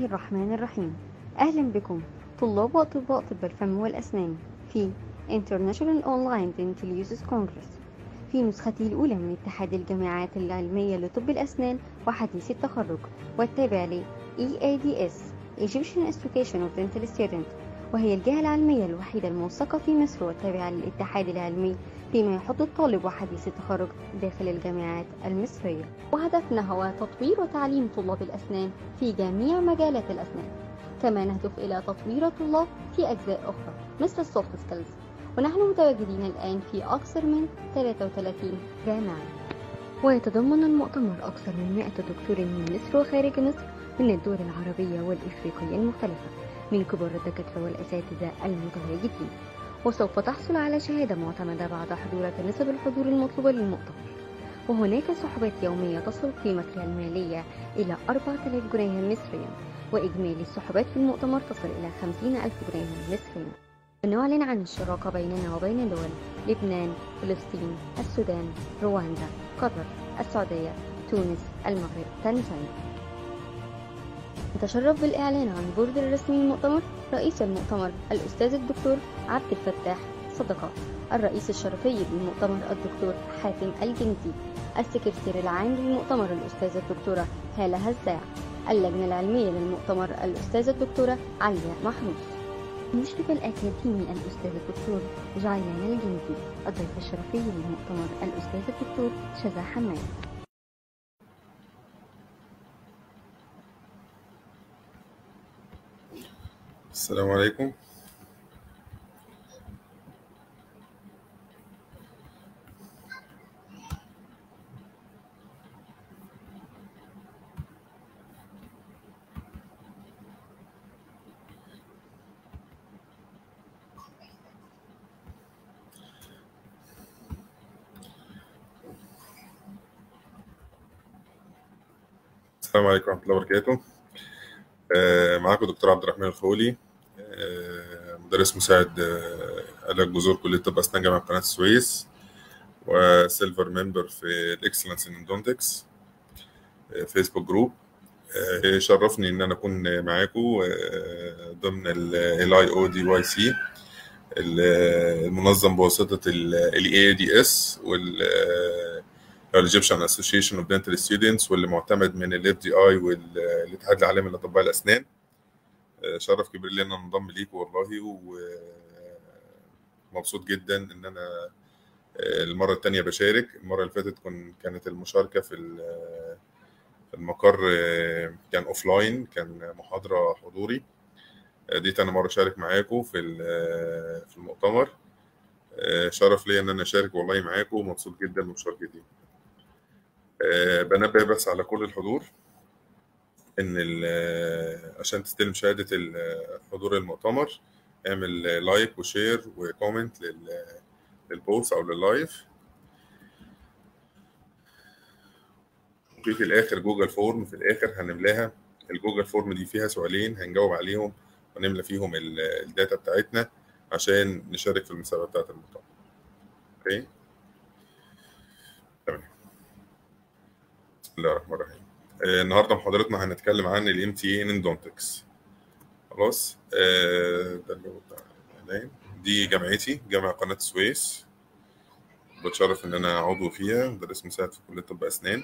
الله الرحمن الرحيم أهلا بكم طلاب وأطباء طب الفم والأسنان في International Online Dental Uses Congress في نسخته الأولى من اتحاد الجامعات العلمية لطب الأسنان وحديث التخرج والتابع ل EADS Egyptian Association of Dental Students وهي الجهة العلمية الوحيدة الموثقة في مصر والتابعة للاتحاد العلمي فيما يحض الطالب وحديث التخرج داخل الجامعات المصرية وهدفنا هو تطوير وتعليم طلاب الأسنان في جميع مجالات الأسنان كما نهدف إلى تطوير الطلاب في أجزاء أخرى مثل السوفت سكيلز ونحن متواجدين الآن في أكثر من 33 جامعة ويتضمن المؤتمر أكثر من 100 دكتور من مصر وخارج مصر من الدول العربية والإفريقية المختلفة من كبار الدكاترة والأساتذة المتواجدين وسوف تحصل على شهادة معتمدة بعد حضورك نسب الحضور المطلوبة للمؤتمر وهناك سحوبات يومية تصل قيمتها المالية إلى 4000 جنيه مصريا وإجمالي السحوبات في المؤتمر تصل إلى 50 ألف جنيه مصريا ونعلن عن الشراكة بيننا وبين دول لبنان، فلسطين، السودان، رواندا، قطر، السعودية، تونس، المغرب، تنزانيا نتشرف بالإعلان عن البورد الرسمي للمؤتمر رئيس المؤتمر الأستاذ الدكتور عبد الفتاح صدقة الرئيس الشرفي للمؤتمر الدكتور حاتم الجندي السكرتير العام للمؤتمر الأستاذة الدكتورة هالة هزاع اللجنة العلمية للمؤتمر الأستاذة الدكتورة عليا محروس المشرف الأكاديمي الأستاذ الدكتور جايلان الجندي الضيف الشرفي للمؤتمر الأستاذ الدكتور شذا حماد السلام عليكم السلام عليكم ورحمة الله وبركاته آه، معاكم دكتور عبد الرحمن الخولي آه، مدرس مساعد آه، علاج جذور كلية طب أسنان جامعة قناة السويس وسيلفر ممبر في الإكسلنس إن اندونتكس فيسبوك جروب آه، شرفني إن أنا أكون معاكم آه، ضمن ال اي او دي واي سي المنظم بواسطة ال اي دي اس وال الإيجيبشن اسوشيشن اوف دنتال ستودنتس واللي معتمد من الاف دي اي والاتحاد العالمي لاطباء الاسنان آه، شرف كبير لي ان انا انضم ليكم والله ومبسوط جدا ان انا آه، المره الثانيه بشارك المره اللي فاتت كن كانت المشاركه في ال- في المقر آه، كان اوف لاين كان محاضره حضوري آه، دي تاني مره اشارك معاكم في ال- في المؤتمر آه، شرف لي ان انا اشارك والله معاكم ومبسوط جدا بمشاركتي آه، بنبه بس على كل الحضور ان ال- عشان تستلم شهاده ال- حضور المؤتمر اعمل لايك وشير وكومنت لل- للبوست او لللايف وفي في الاخر جوجل فورم في الاخر هنملاها الجوجل فورم دي فيها سؤالين هنجاوب عليهم ونملى فيهم ال- الداتا بتاعتنا عشان نشارك في المسابقه بتاعت المؤتمر اوكي تمام بسم الله الرحمن الرحيم آه، النهارده محاضرتنا هنتكلم عن الام تي اي اندونتكس خلاص آه، ده اللي هو بتاع الإعلان. دي جامعتي جامعة قناة السويس بتشرف إن أنا عضو فيها مدرس مساعد في كلية طب أسنان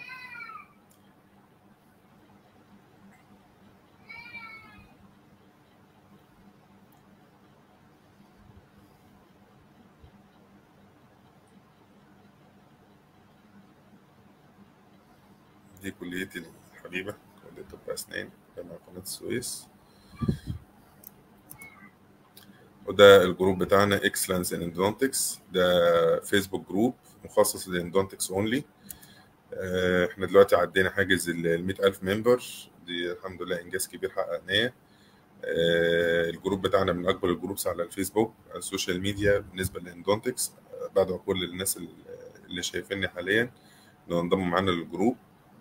دي كليتي الحبيبة كلية طب أسنان جامعة قناة السويس وده الجروب بتاعنا اكسلنس ان اندونتكس ده فيسبوك جروب مخصص للاندونتكس اونلي احنا دلوقتي عدينا حاجز ال 100000 ممبر دي الحمد لله انجاز كبير حققناه آه، الجروب بتاعنا من اكبر الجروبس على الفيسبوك على السوشيال ميديا بالنسبه للاندونتكس آه، بدعو كل الناس ال- اللي شايفيني حاليا انه ينضموا معانا للجروب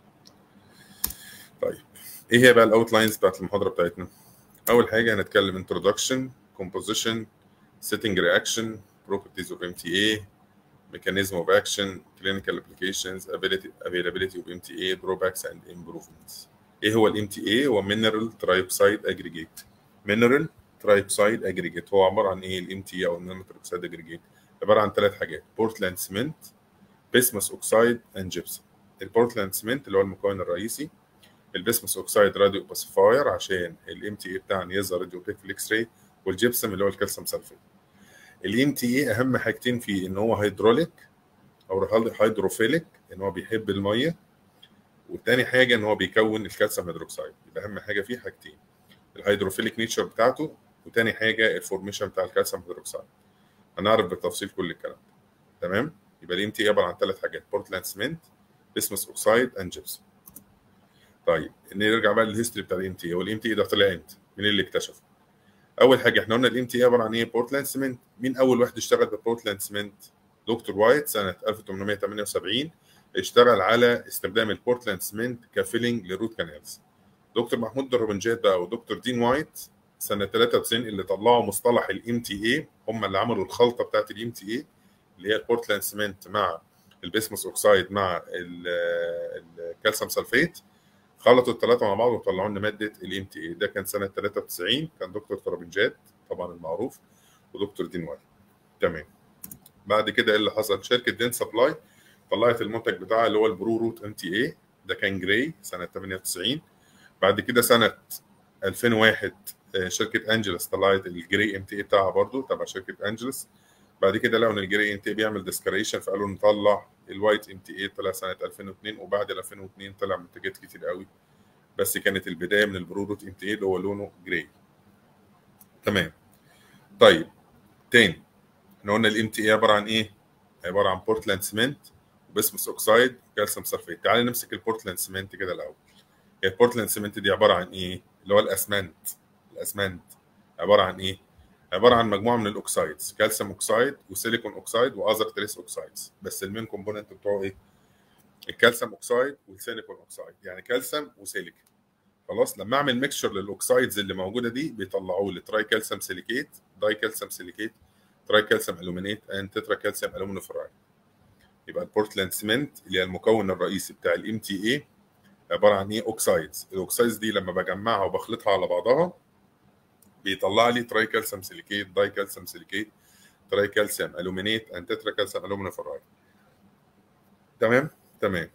طيب ايه هي بقى الاوتلاينز بتاعت المحاضره بتاعتنا اول حاجه هنتكلم introduction composition setting reaction properties of MTA mechanism of action clinical applications ability availability of MTA drawbacks and improvements ايه هو الام تي اي هو مينرال ترايوكسيد اجريجيت مينرال ترايوكسيد اجريجيت هو عباره عن ايه الام تي او المينرال ترايوكسيد اجريجيت عباره عن ثلاث حاجات بورتلاند سيمنت بيسمس اوكسايد اند جيبسم البورتلاند سيمنت اللي هو المكون الرئيسي البيسمس اوكسايد راديو باسيفاير عشان الام تي اي بتاعنا يظهر راديو بيك في الاكس راي والجيبسم اللي هو الكالسيوم سلفيت الام تي اي اهم حاجتين فيه ان هو هيدروليك او هيدروفيليك ان هو بيحب الميه وتاني حاجه ان هو بيكون الكالسيوم هيدروكسيد يبقى اهم حاجه فيه حاجتين الهيدروفيليك نيتشر بتاعته وتاني حاجه الفورميشن بتاع الكالسيوم هيدروكسيد هنعرف بالتفصيل كل الكلام ده تمام يبقى الام تي اي عباره عن ثلاث حاجات بورتلاند سمنت بيسمس اوكسايد اند جيبسم طيب نرجع بقى للهيستوري بتاع الام تي اي هو الام تي اي ده طلع امتى؟ مين اللي اكتشفه؟ اول حاجه احنا قلنا الام تي اي عباره عن ايه؟ بورتلاند سمنت مين اول واحد اشتغل ببورتلاند سمنت؟ دكتور وايت سنه 1878 اشتغل على استخدام البورتلاند سمنت كفيلنج للروت كانالز دكتور محمود دربنجات بقى ودكتور دين وايت سنه 93 اللي طلعوا مصطلح الام تي اي هم اللي عملوا الخلطه بتاعت الام تي اي اللي هي البورتلاند سمنت مع البيسموس اوكسايد مع الكالسيوم سلفيت خلطوا الثلاثه مع بعض وطلعوا لنا ماده الام تي اي ده كان سنه 93 كان دكتور ترابنجات طبعا المعروف ودكتور دين وايت تمام بعد كده ايه اللي حصل شركه دين سبلاي طلعت المنتج بتاعها اللي هو البرو روت ام تي اي ده كان جراي سنه 98 بعد كده سنه 2001 شركه انجلس طلعت الجراي ام تي اي بتاعها برضو تبع شركه انجلس بعد كده لقوا ان الجراي ام تي اي بيعمل ديسكريشن فقالوا نطلع الوايت ام تي اي طلع سنه 2002 وبعد 2002 طلع منتجات كتير قوي بس كانت البدايه من البرو روت ام تي اي اللي هو لونه جراي تمام طيب تاني احنا قلنا الام تي اي عباره عن ايه؟ عباره عن بورتلاند سمنت وبسمس اوكسايد كالسيوم سلفيت تعالى نمسك البورتلاند سمنت كده الاول هي البورتلاند سمنت دي عباره عن ايه؟ اللي هو الاسمنت الاسمنت عباره عن ايه؟ عباره عن مجموعه من الاوكسايدز كالسيوم اوكسايد وسيليكون اوكسايد واذر تريس اوكسايدز بس المين كومبوننت بتوعه ايه؟ الكالسيوم اوكسايد والسيليكون اوكسايد يعني كالسيوم وسيليكون خلاص لما اعمل ميكشر للاوكسايدز اللي موجوده دي بيطلعوا لي تراي كالسيوم سيليكيت داي كالسيوم سيليكيت تراي كالسيوم الومينيت اند تترا كالسيوم الومينو فرايد يبقى البورتلاند سيمنت اللي هي المكون الرئيسي بتاع الام تي اي عباره عن ايه اوكسايدز الاوكسايدز دي لما بجمعها وبخلطها على بعضها بيطلع لي تراي كالسيوم سيليكيت داي كالسيوم سيليكيت تراي كالسيوم الومينيت اند تترا كالسيوم الومينو فرايد تمام تمام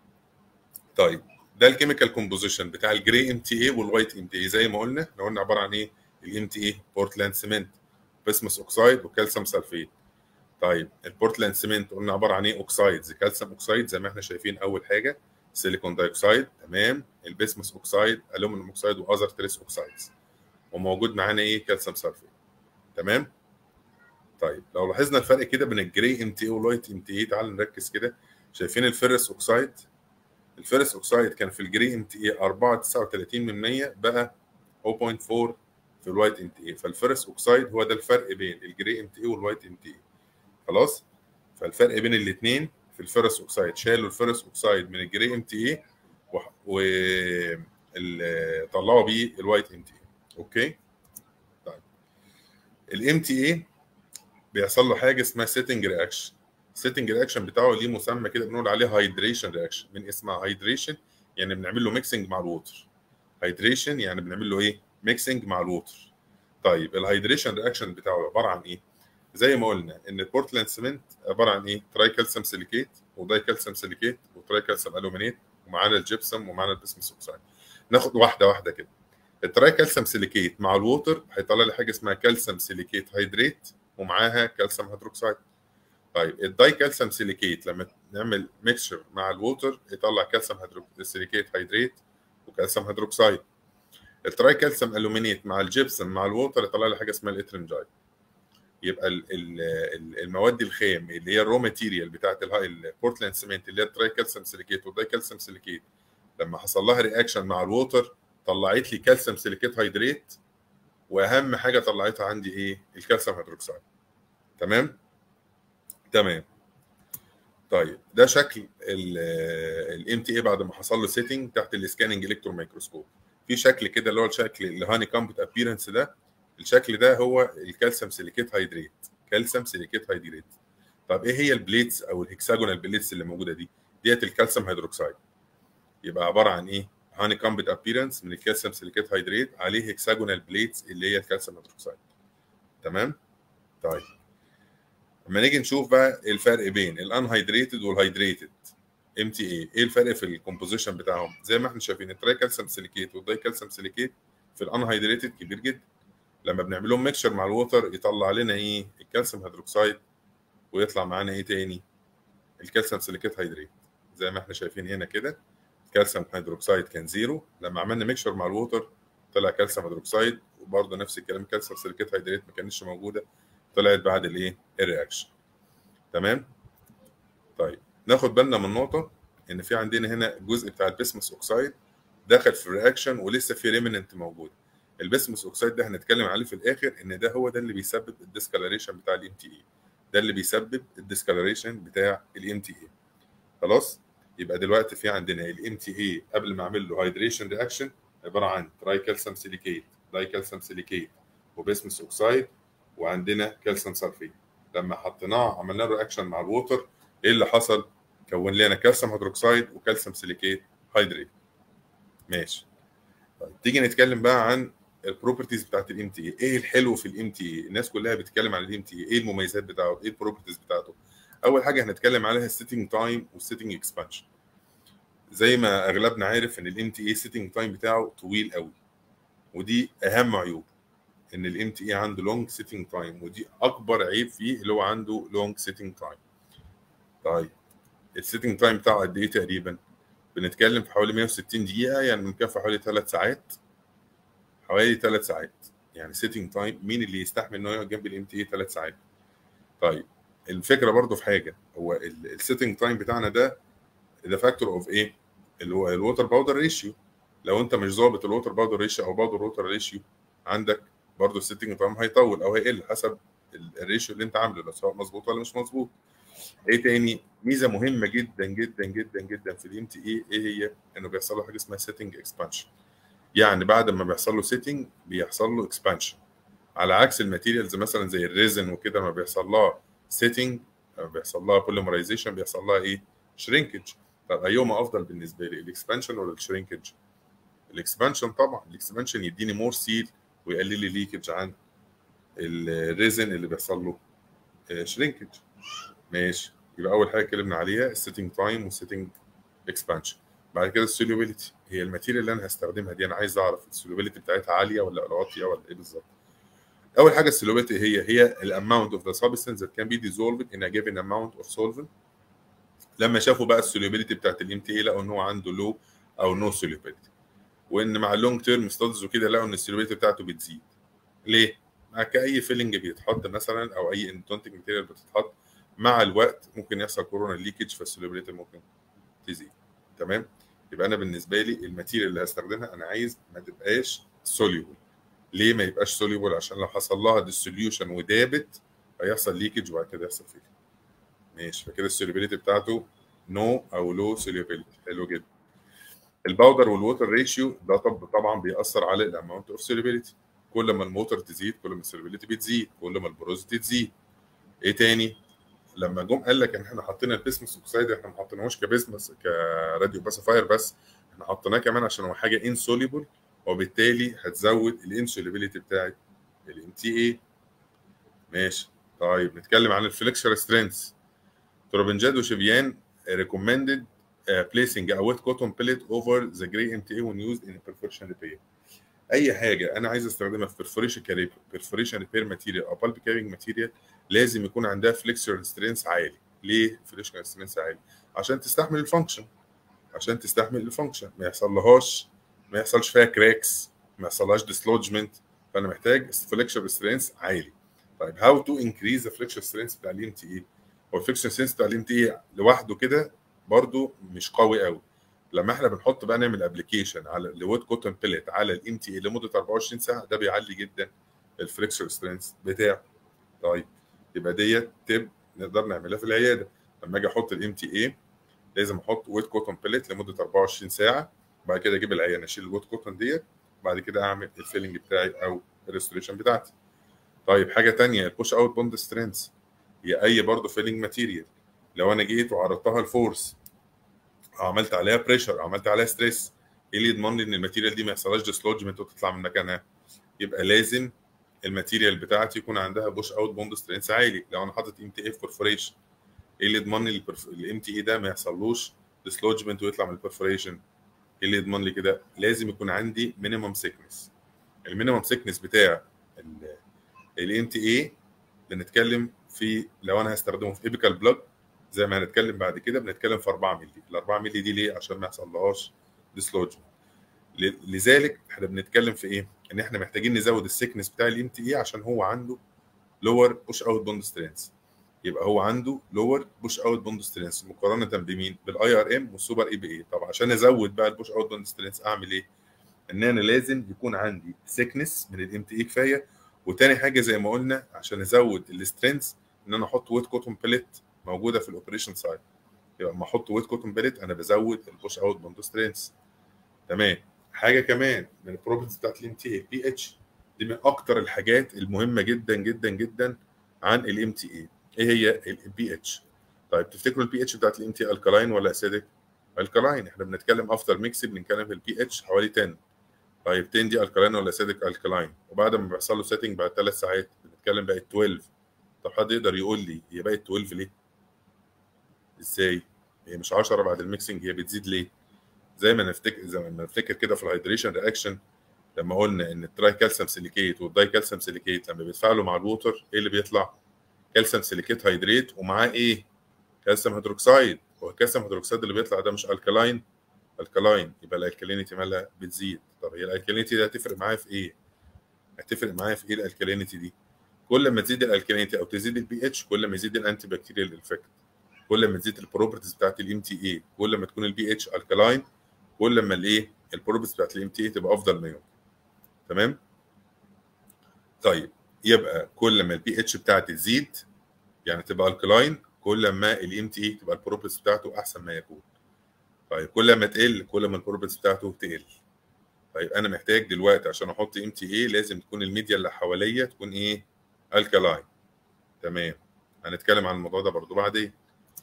طيب ده الكيميكال كومبوزيشن بتاع الجري ام تي اي والوايت ام تي اي زي ما قلنا احنا قلنا عباره عن ايه الام تي اي بورتلاند سيمنت بسمس اوكسايد وكالسيوم سلفيت طيب البورتلاند سيمنت قلنا عباره عن ايه اوكسايدز كالسيوم اوكسايد زي ما احنا شايفين اول حاجه سيليكون دايوكسايد تمام البسمس اوكسايد الومنيوم اوكسايد واذر تريس اوكسايدز وموجود معانا ايه كالسيوم سلفيت تمام طيب لو لاحظنا الفرق كده بين الجري ام تي اي والوايت ام تي اي تعال نركز كده شايفين الفيرس اوكسايد الفيرس اوكسايد كان في الجري ام تي اي 4.39 من 100 بقى 0.4 في الوايت ام تي اي فالفيرس اوكسايد هو ده الفرق بين الجري ام تي اي والوايت ام تي اي خلاص فالفرق بين الاثنين في الفيرس اوكسايد شالوا الفيرس اوكسايد من الجري ام تي اي وطلعوا بيه الوايت ام تي اي اوكي طيب الام تي اي بيحصل له حاجه اسمها سيتنج رياكشن السيتنج رياكشن بتاعه ليه مسمى كده بنقول عليه هايدريشن رياكشن من اسمها هايدريشن يعني بنعمل له ميكسنج مع الووتر هايدريشن يعني بنعمل له ايه ميكسنج مع الووتر طيب الهايدريشن رياكشن بتاعه عباره عن ايه زي ما قلنا ان البورتلاند سيمنت عباره عن ايه تراي كالسيوم سيليكيت وداي كالسيوم سيليكيت وتراي كالسيوم الومينيت ومعانا الجبسم ومعانا البسمس اوكسايد ناخد واحده واحده كده التراي كالسيوم سيليكيت مع الووتر هيطلع لي حاجه اسمها كالسيوم سيليكيت هيدريت ومعاها كالسيوم هيدروكسيد طيب الداي كالسيوم سيليكيت لما نعمل ميكشر مع الووتر يطلع كالسيوم سيليكيت هيدريت وكالسيوم هيدروكسيد التراي كالسيوم الومينيت مع الجبسم مع الووتر يطلع لي حاجه اسمها الاترنجايد يبقى ال ال المواد الخام اللي هي الرو ماتيريال بتاعت البورتلاند سيمنت اللي هي التراي كالسيوم سيليكيت والداي كالسيوم سيليكيت لما حصل لها رياكشن مع الووتر طلعت لي كالسيوم سيليكيت هيدريت واهم حاجه طلعتها عندي ايه الكالسيوم هيدروكسيد تمام تمام طيب ده شكل الام تي اي بعد ما حصل له سيتنج تحت السكاننج الكترون ميكروسكوب في شكل كده اللي هو الشكل الهاني كامبت ابييرنس ده الشكل ده هو الكالسيوم سيليكيت هيدريت كالسيوم سيليكيت هيدريت طب ايه هي البليتس او الهكساجونال بليتس اللي موجوده دي ديت الكالسيوم هيدروكسيد يبقى عباره عن ايه هاني كامبت ابيرنس من الكالسيوم سيليكيت هيدريت عليه هكساجونال بليتس اللي هي الكالسيوم هيدروكسيد تمام طيب لما نيجي نشوف بقى الفرق بين الانهيدريتد والهيدريتد ام تي اي ايه الفرق في الكومبوزيشن بتاعهم زي ما احنا شايفين التراي كالسيوم سيليكيت والداي كالسيوم سيليكيت في الانهيدريتد كبير جدا لما بنعمل لهم ميكشر مع الووتر يطلع لنا ايه الكالسيوم هيدروكسيد ويطلع معانا ايه تاني الكالسيوم سيليكيت هيدريت زي ما احنا شايفين هنا كده الكالسيوم هيدروكسيد كان زيرو لما عملنا ميكشر مع الووتر طلع كالسيوم هيدروكسيد وبرده نفس الكلام الكالسيوم سيليكيت هيدريت ما كانتش موجوده طلعت بعد الايه الرياكشن تمام طيب ناخد بالنا من نقطه ان في عندنا هنا الجزء بتاع البسمس اوكسيد دخل في الرياكشن ولسه في ريمننت موجود البسمس اوكسيد ده هنتكلم عليه في الاخر ان ده هو ده اللي بيسبب الديسكالريشن بتاع الام تي اي ده اللي بيسبب الديسكالريشن بتاع الام تي اي خلاص يبقى دلوقتي في عندنا الام تي اي قبل ما اعمل له هيدريشن رياكشن عباره عن تراي كالسيوم سيليكيت داي كالسيوم سيليكيت وبسمس اوكسيد وعندنا كالسيوم سلفيت لما حطيناه عملنا له رياكشن مع الووتر ايه اللي حصل؟ كون لنا كالسيوم هيدروكسيد وكالسيوم سيليكيت هيدريت ماشي طيب تيجي نتكلم بقى عن البروبرتيز بتاعت الام تي اي ايه الحلو في الام تي اي الناس كلها بتتكلم عن الام تي اي ايه المميزات بتاعته ايه البروبرتيز بتاعته اول حاجه هنتكلم عليها السيتنج تايم والسيتنج اكسبانشن زي ما اغلبنا عارف ان الام تي اي سيتنج تايم بتاعه طويل قوي ودي اهم عيوب ان الام تي اي عنده لونج سيتنج تايم ودي اكبر عيب فيه اللي هو عنده لونج سيتنج تايم طيب السيتنج تايم بتاعه قد ايه تقريبا بنتكلم في حوالي 160 دقيقه يعني ممكن في حوالي 3 ساعات حوالي 3 ساعات يعني سيتنج تايم مين اللي يستحمل انه يقعد جنب الام تي اي 3 ساعات طيب الفكره برضو في حاجه هو السيتنج تايم بتاعنا ده ده فاكتور اوف ايه اللي هو الووتر باودر ريشيو لو انت مش ظابط الووتر باودر ريشيو او باودر ووتر ريشيو عندك برضو السيتنج تايم هيطول او هيقل حسب الريشيو اللي انت عامله لو سواء مظبوط ولا مش مظبوط ايه تاني ميزه مهمه جدا جدا جدا جدا في الام تي اي ايه هي انه بيحصل له حاجه اسمها سيتنج اكسبانشن يعني بعد ما بيحصل له سيتنج بيحصل له اكسبانشن على عكس الماتيريالز مثلا زي الريزن وكده ما بيحصل لها سيتنج بيحصل لها بوليمرايزيشن بيحصل لها ايه شرينكج طب ايهما افضل بالنسبه لي الاكسبانشن ولا الشرينكج الاكسبانشن طبعا الاكسبانشن يديني مور سيل ويقلل لي ليكج عن الريزن اللي بيحصل له شرينكج ماشي يبقى اول حاجه اتكلمنا عليها السيتنج تايم والسيتنج اكسبانشن بعد كده السوليبيليتي هي الماتيريال اللي انا هستخدمها دي انا عايز اعرف السوليبيليتي بتاعتها عاليه ولا واطيه ولا ايه بالظبط اول حاجه السوليبيليتي هي هي الاماونت اوف ذا سبستنس that can be dissolved in a given amount of solvent لما شافوا بقى السوليبيليتي بتاعت الام تي اي لقوا ان هو عنده لو او نو سوليبيليتي وان مع اللونج تيرم ستادز وكده لقوا ان السوليبيليتي بتاعته بتزيد ليه؟ مع كاي فيلنج بيتحط مثلا او اي انتونتنج ماتيريال بتتحط مع الوقت ممكن يحصل كورونا ليكج فالسوليبيليتي ممكن تزيد تمام يبقى انا بالنسبه لي الماتيريال اللي هستخدمها انا عايز ما تبقاش سوليبل ليه ما يبقاش سوليبل عشان لو حصل لها ديسوليوشن ودابت هيحصل ليكج وبعد كده يحصل فيلينج ماشي فكده السوليبيليتي بتاعته نو no او لو سوليبيليتي حلو جدا الباودر والووتر ريشيو ده طب طبعا بيأثر على الاماونت اوف سوليبيليتي كل ما الموتر تزيد كل ما السوليبيليتي بتزيد كل ما البروزيتي تزيد ايه تاني لما جم قال لك ان احنا حطينا البيسمس اوكسايد احنا ما حطيناهوش كبيسمس كراديو باسيفاير بس احنا حطيناه كمان عشان هو حاجه انسوليبل وبالتالي هتزود الانسوليبيليتي بتاعت الام تي اي ماشي طيب نتكلم عن الفليكشر سترينث تروبنجاد وشيفيان recommended uh, placing a wet cotton pellet over the gray MTA when used in perforation repair. اي حاجه انا عايز استخدمها في perforation perforation repair material او pulp carrying material لازم يكون عندها فليكسور سترينث عالي ليه فليكسور سترينث عالي عشان تستحمل الفانكشن عشان تستحمل الفانكشن ما يحصلهاش ما يحصلش فيها كراكس ما يحصلهاش ديسلوجمنت فانا محتاج فليكسور سترينث عالي طيب هاو تو انكريز ذا فليكسور سترينث بتاع الام تي اي هو الفليكسور سترينث بتاع الام تي اي لوحده كده برضو مش قوي قوي لما احنا بنحط بقى نعمل ابلكيشن على الوود كوتون بيلت على الام تي اي لمده 24 ساعه ده بيعلي جدا الفليكسور سترينث بتاعه طيب يبقى ديت تب نقدر نعملها في العياده لما اجي احط الام تي اي لازم احط ويت كوتون بيلت لمده 24 ساعه بعد كده اجيب العيان اشيل الويت كوتون ديت بعد كده اعمل الفيلنج بتاعي او الريستوريشن بتاعتي طيب حاجه ثانيه البوش اوت بوند سترينث هي اي برضه فيلنج ماتيريال لو انا جيت وعرضتها الفورس عملت عليها بريشر عملت عليها ستريس ايه اللي يضمن لي ان الماتيريال دي ما يحصلهاش ديسلوجمنت وتطلع من مكانها يبقى لازم الماتيريال بتاعتي يكون عندها بوش اوت بوند سترينث عالي لو انا حاطط ام تي اي في برفوريشن ايه اللي يضمن لي الام تي اي ده ما يحصلوش ديسلوجمنت ويطلع من البرفوريشن ايه اللي يضمن لي كده لازم يكون عندي مينيمم سيكنس المينيمم سيكنس بتاع الام تي اي بنتكلم في لو انا هستخدمه في ايبيكال بلوج زي ما هنتكلم بعد كده بنتكلم في 4 مللي ال 4 مللي دي ليه عشان ما يحصلهاش ديسلوجمنت لذلك احنا بنتكلم في ايه ان احنا محتاجين نزود السيكنس بتاع الام تي اي عشان هو عنده لور بوش اوت بوند سترينث يبقى هو عنده لور بوش اوت بوند سترينث مقارنه بمين بالاي ار ام والسوبر اي بي اي طب عشان ازود بقى البوش اوت بوند سترينث اعمل ايه ان انا لازم يكون عندي سيكنس من الام تي اي كفايه وتاني حاجه زي ما قلنا عشان ازود السترينث ان انا احط ويت كوتون بليت موجوده في الاوبريشن سايد يبقى لما احط ويت كوتون بليت انا بزود البوش اوت بوند سترينث تمام حاجه كمان من البروبرتيز بتاعت الام تي اي بي اتش دي من اكتر الحاجات المهمه جدا جدا جدا عن الام تي اي ايه هي البي اتش طيب تفتكروا البي اتش بتاعت الام تي الكلاين ولا اسيدك الكلاين احنا بنتكلم افتر ميكس بنتكلم في البي اتش حوالي 10 طيب 10 دي الكلاين ولا اسيدك الكلاين وبعد ما بيحصل له سيتنج بعد ثلاث ساعات بنتكلم بقت 12 طب حد يقدر يقول لي هي بقت 12 ليه؟ ازاي؟ هي مش 10 بعد الميكسنج هي بتزيد ليه؟ زي ما نفتكر زي ما نفتكر كده في الهيدريشن رياكشن لما قلنا ان التراي كالسيوم سيليكيت والداي كالسيوم سيليكيت لما بيتفاعلوا مع الووتر ايه اللي بيطلع؟ كالسيوم سيليكيت هيدريت ومعاه ايه؟ كالسيوم هيدروكسيد هو الكالسيوم هيدروكسيد اللي بيطلع ده مش الكلاين الكلاين يبقى الالكالينيتي مالها بتزيد طب هي الالكالينيتي دي هتفرق معايا في ايه؟ هتفرق معايا في ايه الالكالينيتي دي؟ كل ما تزيد الالكالينيتي او تزيد البي اتش كل ما يزيد الانتي بكتيريال افكت كل ما تزيد البروبرتيز بتاعت الام تي اي كل ما تكون البي اتش الكلاين كل ما الايه البروبرتيز بتاعت الام تي اي تبقى افضل ما يمكن تمام طيب يبقى كل ما البي اتش بتاعتي تزيد يعني تبقى الكلاين كل ما الام تي اي تبقى البروبرتيز بتاعته احسن ما يكون طيب كل ما تقل كل ما البروبرتيز بتاعته تقل طيب انا محتاج دلوقتي عشان احط ام تي اي لازم تكون الميديا اللي حواليا تكون ايه الكلاين تمام هنتكلم عن الموضوع ده برضو بعدين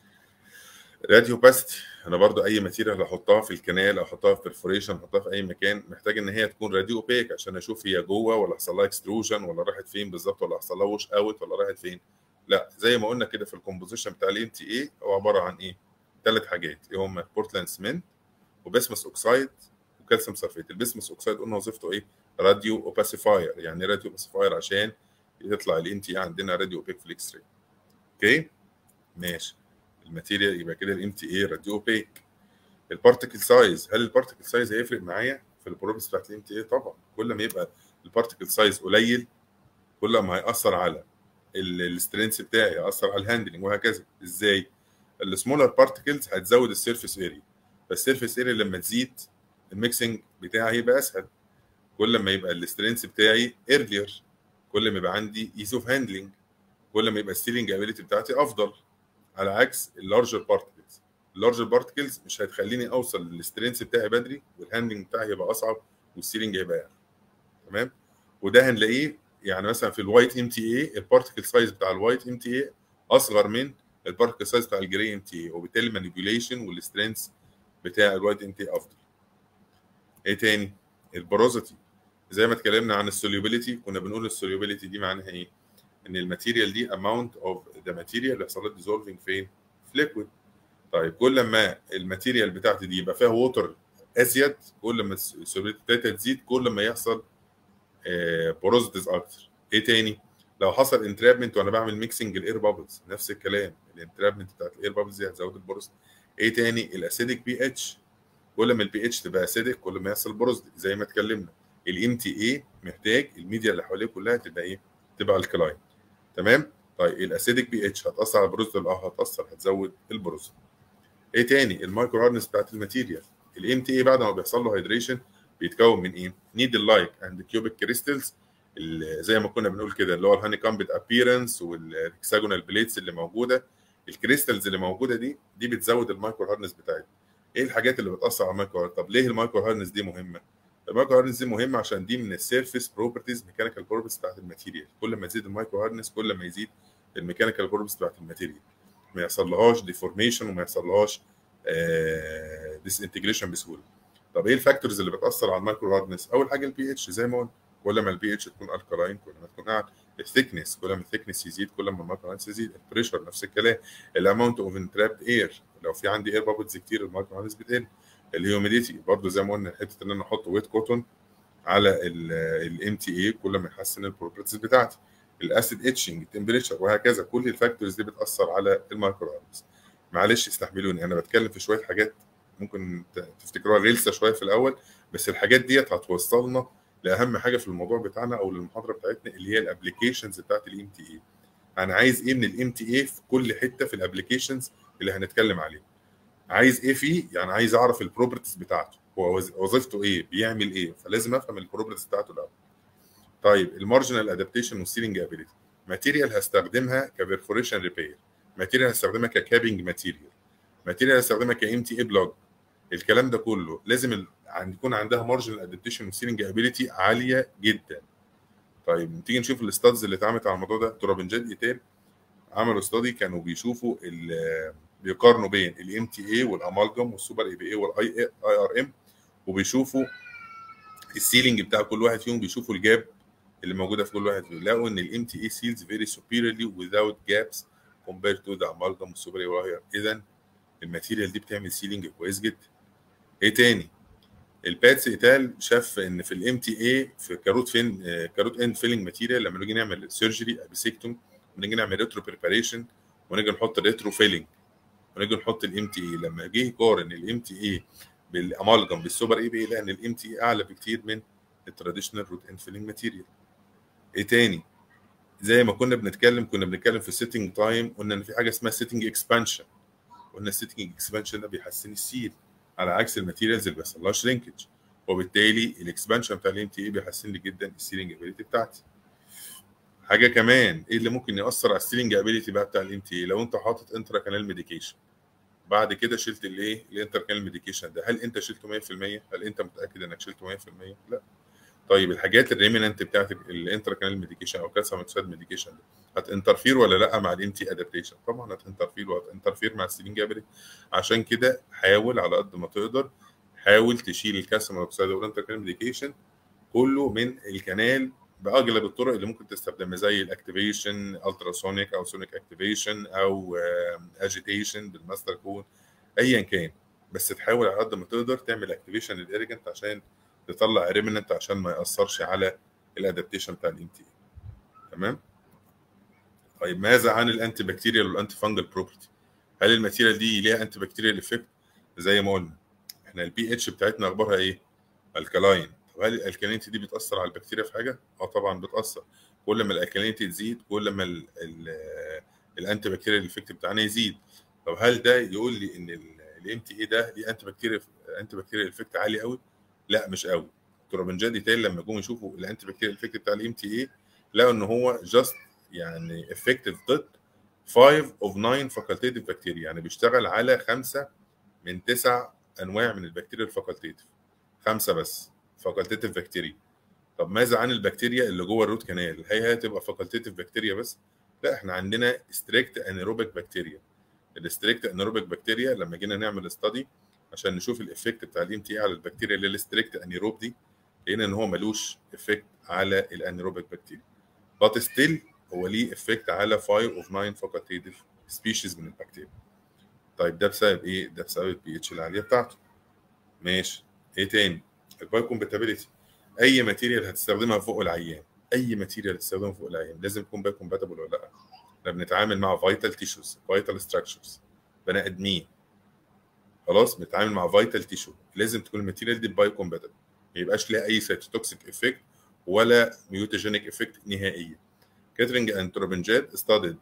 راديو باستي انا برضو اي ماتيريال احطها في الكنال او احطها في برفوريشن احطها في اي مكان محتاج ان هي تكون راديو اوبيك عشان اشوف هي جوه ولا حصل لها اكستروجن ولا راحت فين بالظبط ولا حصل لها وش اوت ولا راحت فين لا زي ما قلنا كده في الكومبوزيشن بتاع الام تي اي هو عباره عن ايه ثلاث حاجات ايه هم بورتلاند سمنت وبسمس اوكسايد وكالسيوم سلفيت البسمس اوكسايد قلنا وظيفته ايه راديو اوباسيفاير يعني راديو اوباسيفاير عشان يطلع الام تي اي عندنا راديو اوبيك في الاكس راي اوكي ماشي الماتيريال يبقى كده الام تي اي راديو اوبيك البارتكل سايز هل البارتكل سايز هيفرق معايا في البروبس بتاعت الام تي اي طبعا كل ما يبقى البارتكل سايز قليل كل ما هيأثر على السترينث بتاعي هيأثر على الهاندلنج وهكذا ازاي السمولر بارتكلز هتزود السيرفيس اريا فالسيرفيس اريا لما تزيد الميكسنج بتاعي هيبقى اسهل كل ما يبقى السترينث بتاعي ايرلير كل ما يبقى عندي ايز اوف هاندلنج كل ما يبقى السيلينج ابيليتي بتاعتي افضل على عكس اللارجر بارتكلز اللارجر بارتكلز مش هتخليني اوصل للسترينث بتاعي بدري والهاندلنج بتاعي هيبقى اصعب والسيلينج هيبقى اعلى تمام وده هنلاقيه يعني مثلا في الوايت ام تي اي البارتكل سايز بتاع الوايت ام تي اي اصغر من البارتكل سايز بتاع الجري ام تي اي وبالتالي المانيبيوليشن والسترينث بتاع الوايت ام تي اي افضل ايه تاني البروزيتي زي ما اتكلمنا عن السوليوبيليتي كنا بنقول السوليوبيليتي دي معناها ايه ان الماتيريال دي اماونت اوف ذا ماتيريال اللي حصل لها ديزولفنج فين في ليكويد طيب كل ما الماتيريال بتاعتي دي يبقى فيها ووتر ازيد كل ما السوليوبيليتي بتاعتها تزيد كل ما يحصل بوروزيتيز اكتر ايه تاني لو حصل انترابمنت وانا بعمل ميكسنج الاير بابلز نفس الكلام الانترابمنت بتاعت الاير بابلز دي هتزود البوروزيتي ايه تاني الاسيدك بي اتش كل ما البي اتش تبقى اسيدك كل ما يحصل بوروزيتي زي ما اتكلمنا الام تي اي محتاج الميديا اللي حواليه كلها تبقى ايه تبقى الكلاين تمام طيب الاسيدك بي اتش هتاثر على البروزيتي اه هتاثر هتزود البروزيتي ايه تاني المايكرو هاردنس بتاعت الماتيريال الام تي اي بعد ما بيحصل له هيدريشن بيتكون من ايه نيدل لايك اند كيوبيك كريستلز زي ما كنا بنقول كده اللي هو الهاني كامبت ابييرنس والهكساجونال بليتس اللي موجوده الكريستلز اللي موجوده دي دي بتزود المايكرو هاردنس بتاعتها ايه الحاجات اللي بتاثر على المايكرو هاردنس طب ليه المايكرو هاردنس دي مهمه المايكرو هاردنس دي مهمه عشان دي من السيرفيس بروبرتيز ميكانيكال بروبرتيز بتاعت الماتيريال كل ما يزيد المايكرو هاردنس كل ما يزيد الميكانيكال بروبرتيز بتاعت الماتيريال ما يحصلهاش ديفورميشن وما يحصلهاش ديس انتجريشن بسهوله طب ايه الفاكتورز اللي بتاثر على المايكرو هاردنس اول حاجه البي اتش زي ما قلنا كل ما البي اتش تكون الكلاين كل ما تكون اعلى الثيكنس كل ما الثيكنس يزيد كل ما المايكرو هاردنس يزيد البريشر نفس الكلام الاماونت اوف انترابد اير لو في عندي اير بابلز كتير المايكرو هاردنس بتقل الهيوميديتي برضو زي ما قلنا حته ان انا احط ويت كوتون على الام تي اي كل ما يحسن البروبرتيز بتاعتي الاسيد اتشنج التمبريتشر وهكذا كل الفاكتورز دي بتاثر على المايكرو هاردنس معلش استحملوني انا بتكلم في شويه حاجات ممكن تفتكروها غلسه شويه في الاول بس الحاجات ديت هتوصلنا لاهم حاجه في الموضوع بتاعنا او للمحاضره بتاعتنا اللي هي الابلكيشنز بتاعت الام تي اي انا عايز ايه من الام تي اي في كل حته في الابلكيشنز اللي هنتكلم عليه عايز ايه فيه يعني عايز اعرف البروبرتيز بتاعته هو وظيفته ايه بيعمل ايه فلازم افهم البروبرتيز بتاعته الاول طيب المارجنال ادابتيشن والسيلينج ابيليتي ماتيريال هستخدمها كبرفوريشن ريبير ماتيريال هستخدمها ككابنج ماتيريال ماتيريال هستخدمها كام تي اي بلوج الكلام ده كله لازم ال... يكون عندها مارجنال ادابتيشن والسيلينج ابيليتي عاليه جدا طيب تيجي نشوف الاستادز اللي اتعملت على الموضوع ده تورابنجات ايتال عملوا استادي كانوا بيشوفوا بيقارنوا بين الام تي اي والامالجم والسوبر اي بي اي والاي اي ار ام وبيشوفوا السيلينج بتاع كل واحد فيهم بيشوفوا الجاب اللي موجوده في كل واحد فيهم لقوا ان الام تي اي سيلز فيري superiorly without gaps compared to the amalgam والسوبر اي والاي اذا الماتيريال دي بتعمل سيلينج كويس جدا ايه تاني الباتس ايتال شاف ان في الام تي اي في كاروت فين كاروت اند فيلنج ماتيريال لما نيجي نعمل سيرجري ابيسيكتوم ونيجي نعمل ريترو بريباريشن ونيجي نحط الريترو فيلنج ونيجي نحط الام تي اي لما جه يقارن الام تي اي بالامالجم بالسوبر اي بي لقى ان الام تي اي اعلى بكتير من التراديشنال روت اند فيلنج ماتيريال ايه تاني زي ما كنا بنتكلم كنا بنتكلم في السيتنج تايم قلنا ان في حاجه اسمها سيتنج اكسبانشن قلنا السيتنج اكسبانشن ده بيحسن السيل على عكس الماتيريالز اللي بيحصل لهاش لينكج وبالتالي الاكسبانشن بتاع الام تي اي بيحسن لي جدا السيلينج ابيليتي بتاعتي حاجه كمان ايه اللي ممكن ياثر على السيلينج ابيليتي بقى بتاع الام تي اي لو انت حاطط انترا كانال ميديكيشن بعد كده شلت الايه الانتر كانال ميديكيشن ده هل انت شلته 100% هل انت متاكد انك شلته 100% لا طيب الحاجات الريمننت بتاعت الانتر كانال ميديكيشن او كالسيوم اوكسيد ميديكيشن ده هتنترفير ولا لا مع الام تي ادابتيشن طبعا هتنترفير وهتنترفير مع السيلينج ابيليتي عشان كده حاول على قد ما تقدر حاول تشيل الكالسيوم اوكسيد والانتر كانال ميديكيشن كله من الكنال باغلب الطرق اللي ممكن تستخدمها زي الاكتيفيشن التراسونيك او سونيك اكتيفيشن او اجيتيشن بالماستر كود ايا كان بس تحاول على قد ما تقدر تعمل اكتيفيشن للاريجنت عشان تطلع ريمننت عشان ما ياثرش على الادابتيشن بتاع الام تي تمام طيب ماذا عن الانتي بكتيريال والانتي فانجل بروبرتي هل الماتيريال دي ليها انتي بكتيريال افكت زي ما قلنا احنا البي اتش بتاعتنا اخبارها ايه الكلاين طب هل الالكالينيتي دي بتاثر على البكتيريا في حاجه اه طبعا بتاثر كل ما الالكالينيتي تزيد كل ما الانتي بكتيريال افكت بتاعنا يزيد طب هل ده يقول لي ان الام تي اي ده ليه انتي بكتيريال انتي بكتيريال افكت عالي قوي لا مش قوي تورابنجات ديتيل لما جم يشوفوا الانتي بكتيريال افكت بتاع الام تي اي لقوا ان هو جاست يعني افكتيف ضد 5 اوف 9 فاكولتيتيف بكتيريا يعني بيشتغل على خمسه من تسع انواع من البكتيريا الفاكولتيتيف خمسه بس فاكولتيتيف بكتيريا طب ماذا عن البكتيريا اللي جوه الروت كانال هي هي تبقى فاكولتيتيف بكتيريا بس لا احنا عندنا ستريكت انيروبيك بكتيريا الستريكت انيروبيك بكتيريا لما جينا نعمل استادي عشان نشوف الافكت بتاع الام تي على البكتيريا اللي الستريكت انيروب دي لقينا ان هو ملوش افكت على الانيروبيك بكتيريا بات ستيل هو ليه افكت على 5 اوف 9 فاكولتيتيف سبيشيز من البكتيريا طيب ده بسبب ايه؟ ده بسبب البي اتش العاليه بتاعته ماشي ايه تاني؟ الباي كومباتيبيليتي اي ماتيريال هتستخدمها فوق العيان اي ماتيريال هتستخدمها فوق العيان لازم تكون باي كومباتبل ولا لا احنا بنتعامل مع فيتال تيشوز فيتال ستراكشرز بني ادمين خلاص بنتعامل مع فيتال تيشو لازم تكون الماتيريال دي باي كومباتبل ما يبقاش ليها اي سيتوتوكسيك افكت ولا ميوتاجينيك افكت نهائيا كاترينج اند تروبنجات استادد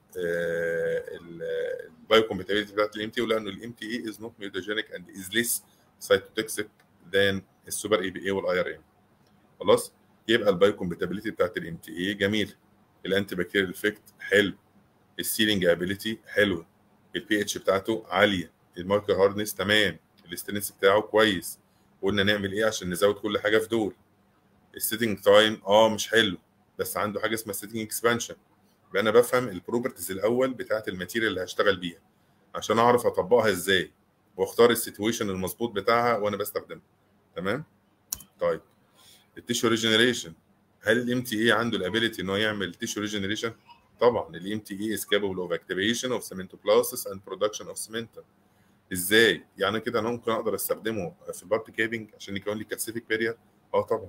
الباي كومباتيبيليتي بتاعت الام تي ولقوا ان الام تي اي از نوت ميوتاجينيك اند از ليس سيتوتوكسيك ذان السوبر اي بي اي والاي ار ام خلاص يبقى الباي كومباتيبيليتي بتاعت الام تي اي جميل الانتي بكتيريال افكت حلو السيلينج ابيليتي حلوه البي اتش بتاعته عاليه الماركر هاردنس تمام الاستنس بتاعه كويس قلنا نعمل ايه عشان نزود كل حاجه في دول السيتنج تايم اه مش حلو بس عنده حاجه اسمها سيتنج اكسبانشن يبقى انا بفهم البروبرتيز الاول بتاعت الماتيريال اللي هشتغل بيها عشان اعرف اطبقها ازاي واختار السيتويشن المظبوط بتاعها وانا بستخدمها تمام طيب التيشو ريجنريشن هل الام تي اي عنده الابيليتي ان هو يعمل تيشو ريجنريشن طبعا الام تي اي از كابابل اوف اكتيفيشن اوف cementoblasts اند برودكشن اوف cementum ازاي يعني كده انا ممكن اقدر استخدمه في البارت كابنج عشان يكون لي كاسيفيك بارير اه طبعا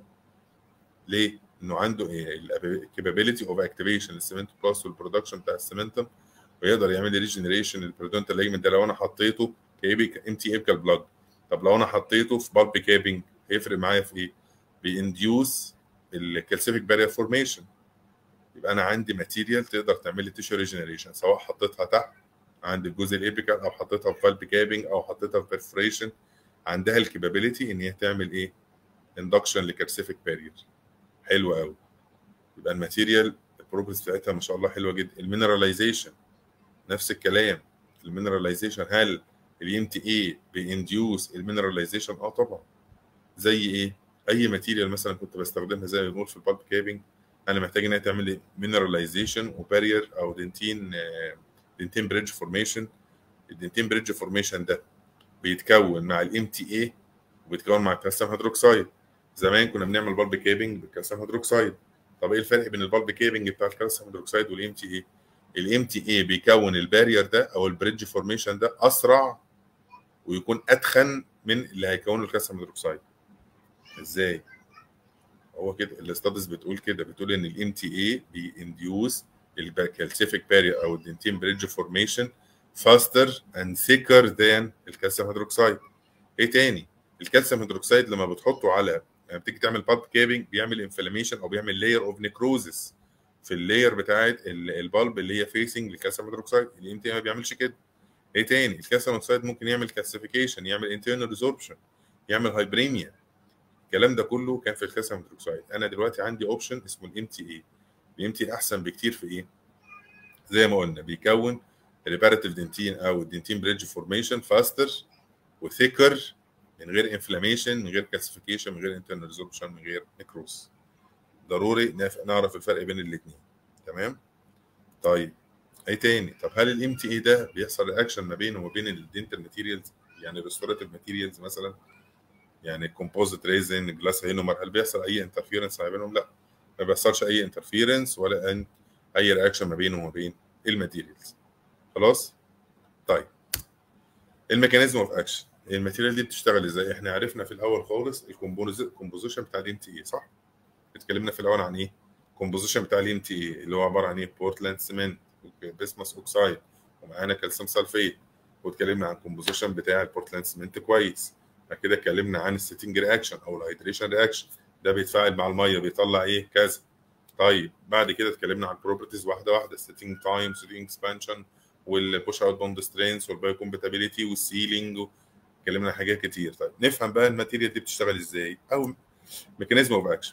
ليه انه عنده الكابابيلتي اوف اكتيفيشن للسيمنتوبلاست والبرودكشن بتاع السيمنتم ويقدر يعمل لي ريجنريشن للبرودونتال ليجمنت ده لو انا حطيته كايبي ام تي ايبكال بلاج طب لو انا حطيته في بالب كابنج هيفرق معايا في ايه؟ بينديوس الكالسيفيك بارير فورميشن يبقى انا عندي ماتيريال تقدر تعمل لي تيشو ريجنريشن سواء حطيتها تحت عند الجزء الابيكال او حطيتها في بالب كابنج او حطيتها في بيرفوريشن عندها الكابابيلتي ان هي تعمل ايه؟ اندكشن لكالسيفيك بارير حلو قوي يبقى الماتيريال البروجرس بتاعتها ما شاء الله حلوه جدا المينراليزيشن نفس الكلام المينراليزيشن هل الام تي اي بينديوس المينراليزيشن اه طبعا زي ايه اي ماتيريال مثلا كنت بستخدمها زي ما بنقول في البالب كابنج انا محتاج انها تعمل لي مينراليزيشن وبارير او دنتين دنتين بريدج فورميشن الدنتين بريدج فورميشن ده بيتكون مع الام تي اي وبيتكون مع الكالسيوم هيدروكسيد زمان كنا بنعمل بالب كابنج بالكالسيوم هيدروكسيد طب ايه الفرق بين البالب كابنج بتاع الكالسيوم هيدروكسيد والام تي اي الام تي اي بيكون البارير ده او البريدج فورميشن ده اسرع ويكون اتخن من اللي هيكونه الكالسيوم هيدروكسيد ازاي هو كده الاستادس بتقول كده بتقول ان الام تي اي بينديوس الكالسيفيك بارير او الدنتين بريدج فورميشن faster and thicker than الكالسيوم هيدروكسيد ايه تاني الكالسيوم هيدروكسيد لما بتحطه على يعني بتيجي تعمل بالب كابنج بيعمل انفلاميشن او بيعمل لاير اوف نيكروزس في اللاير بتاعه البالب اللي هي فيسنج للكالسيوم هيدروكسيد الام تي ما بيعملش كده ايه تاني الكالسيوم هيدروكسيد ممكن يعمل كالسيفيكيشن يعمل انترنال ريزوربشن يعمل هايبريميا الكلام ده كله كان في الكالسيوم هيدروكسيد انا دلوقتي عندي اوبشن اسمه الام تي اي الام تي احسن بكتير في ايه زي ما قلنا بيكون ريباراتيف دنتين او الدنتين بريدج فورميشن فاستر وثيكر من غير انفلاميشن من غير كالسيفيكيشن من غير انترنال ريزوربشن من غير نكروز ضروري نعرف الفرق بين الاثنين تمام طيب ايه تاني طب هل الام تي اي ده بيحصل رياكشن ما بينه وما بين الدنتال ماتيريالز يعني ريستوراتيف ماتيريالز مثلا يعني الكومبوزيت ريزن جلاس هينومر هل بيحصل اي انترفيرنس ما بينهم لا ما بيحصلش اي انترفيرنس ولا ان اي رياكشن ما بينه وما بين الماتيريالز خلاص طيب الميكانيزم اوف اكشن الماتيريال دي بتشتغل ازاي احنا عرفنا في الاول خالص الكومبوزيشن بتاع الام تي اي صح اتكلمنا في الاول عن ايه الكومبوزيشن بتاع الام تي اي اللي هو عباره عن ايه بورتلاند سيمنت بسمس اوكسايد ومعانا كالسيوم سلفيت واتكلمنا عن الكومبوزيشن بتاع البورتلاند سيمنت كويس بعد كده اتكلمنا عن السيتنج رياكشن او الهيدريشن رياكشن ده بيتفاعل مع الميه بيطلع ايه كذا طيب بعد كده اتكلمنا عن البروبرتيز واحده واحده السيتنج تايم سيتنج اكسبانشن والبوش اوت بوند سترينث والبايو كومباتيبيليتي والسيلينج اتكلمنا عن حاجات كتير طيب نفهم بقى الماتيريال دي بتشتغل ازاي او ميكانيزم اوف اكشن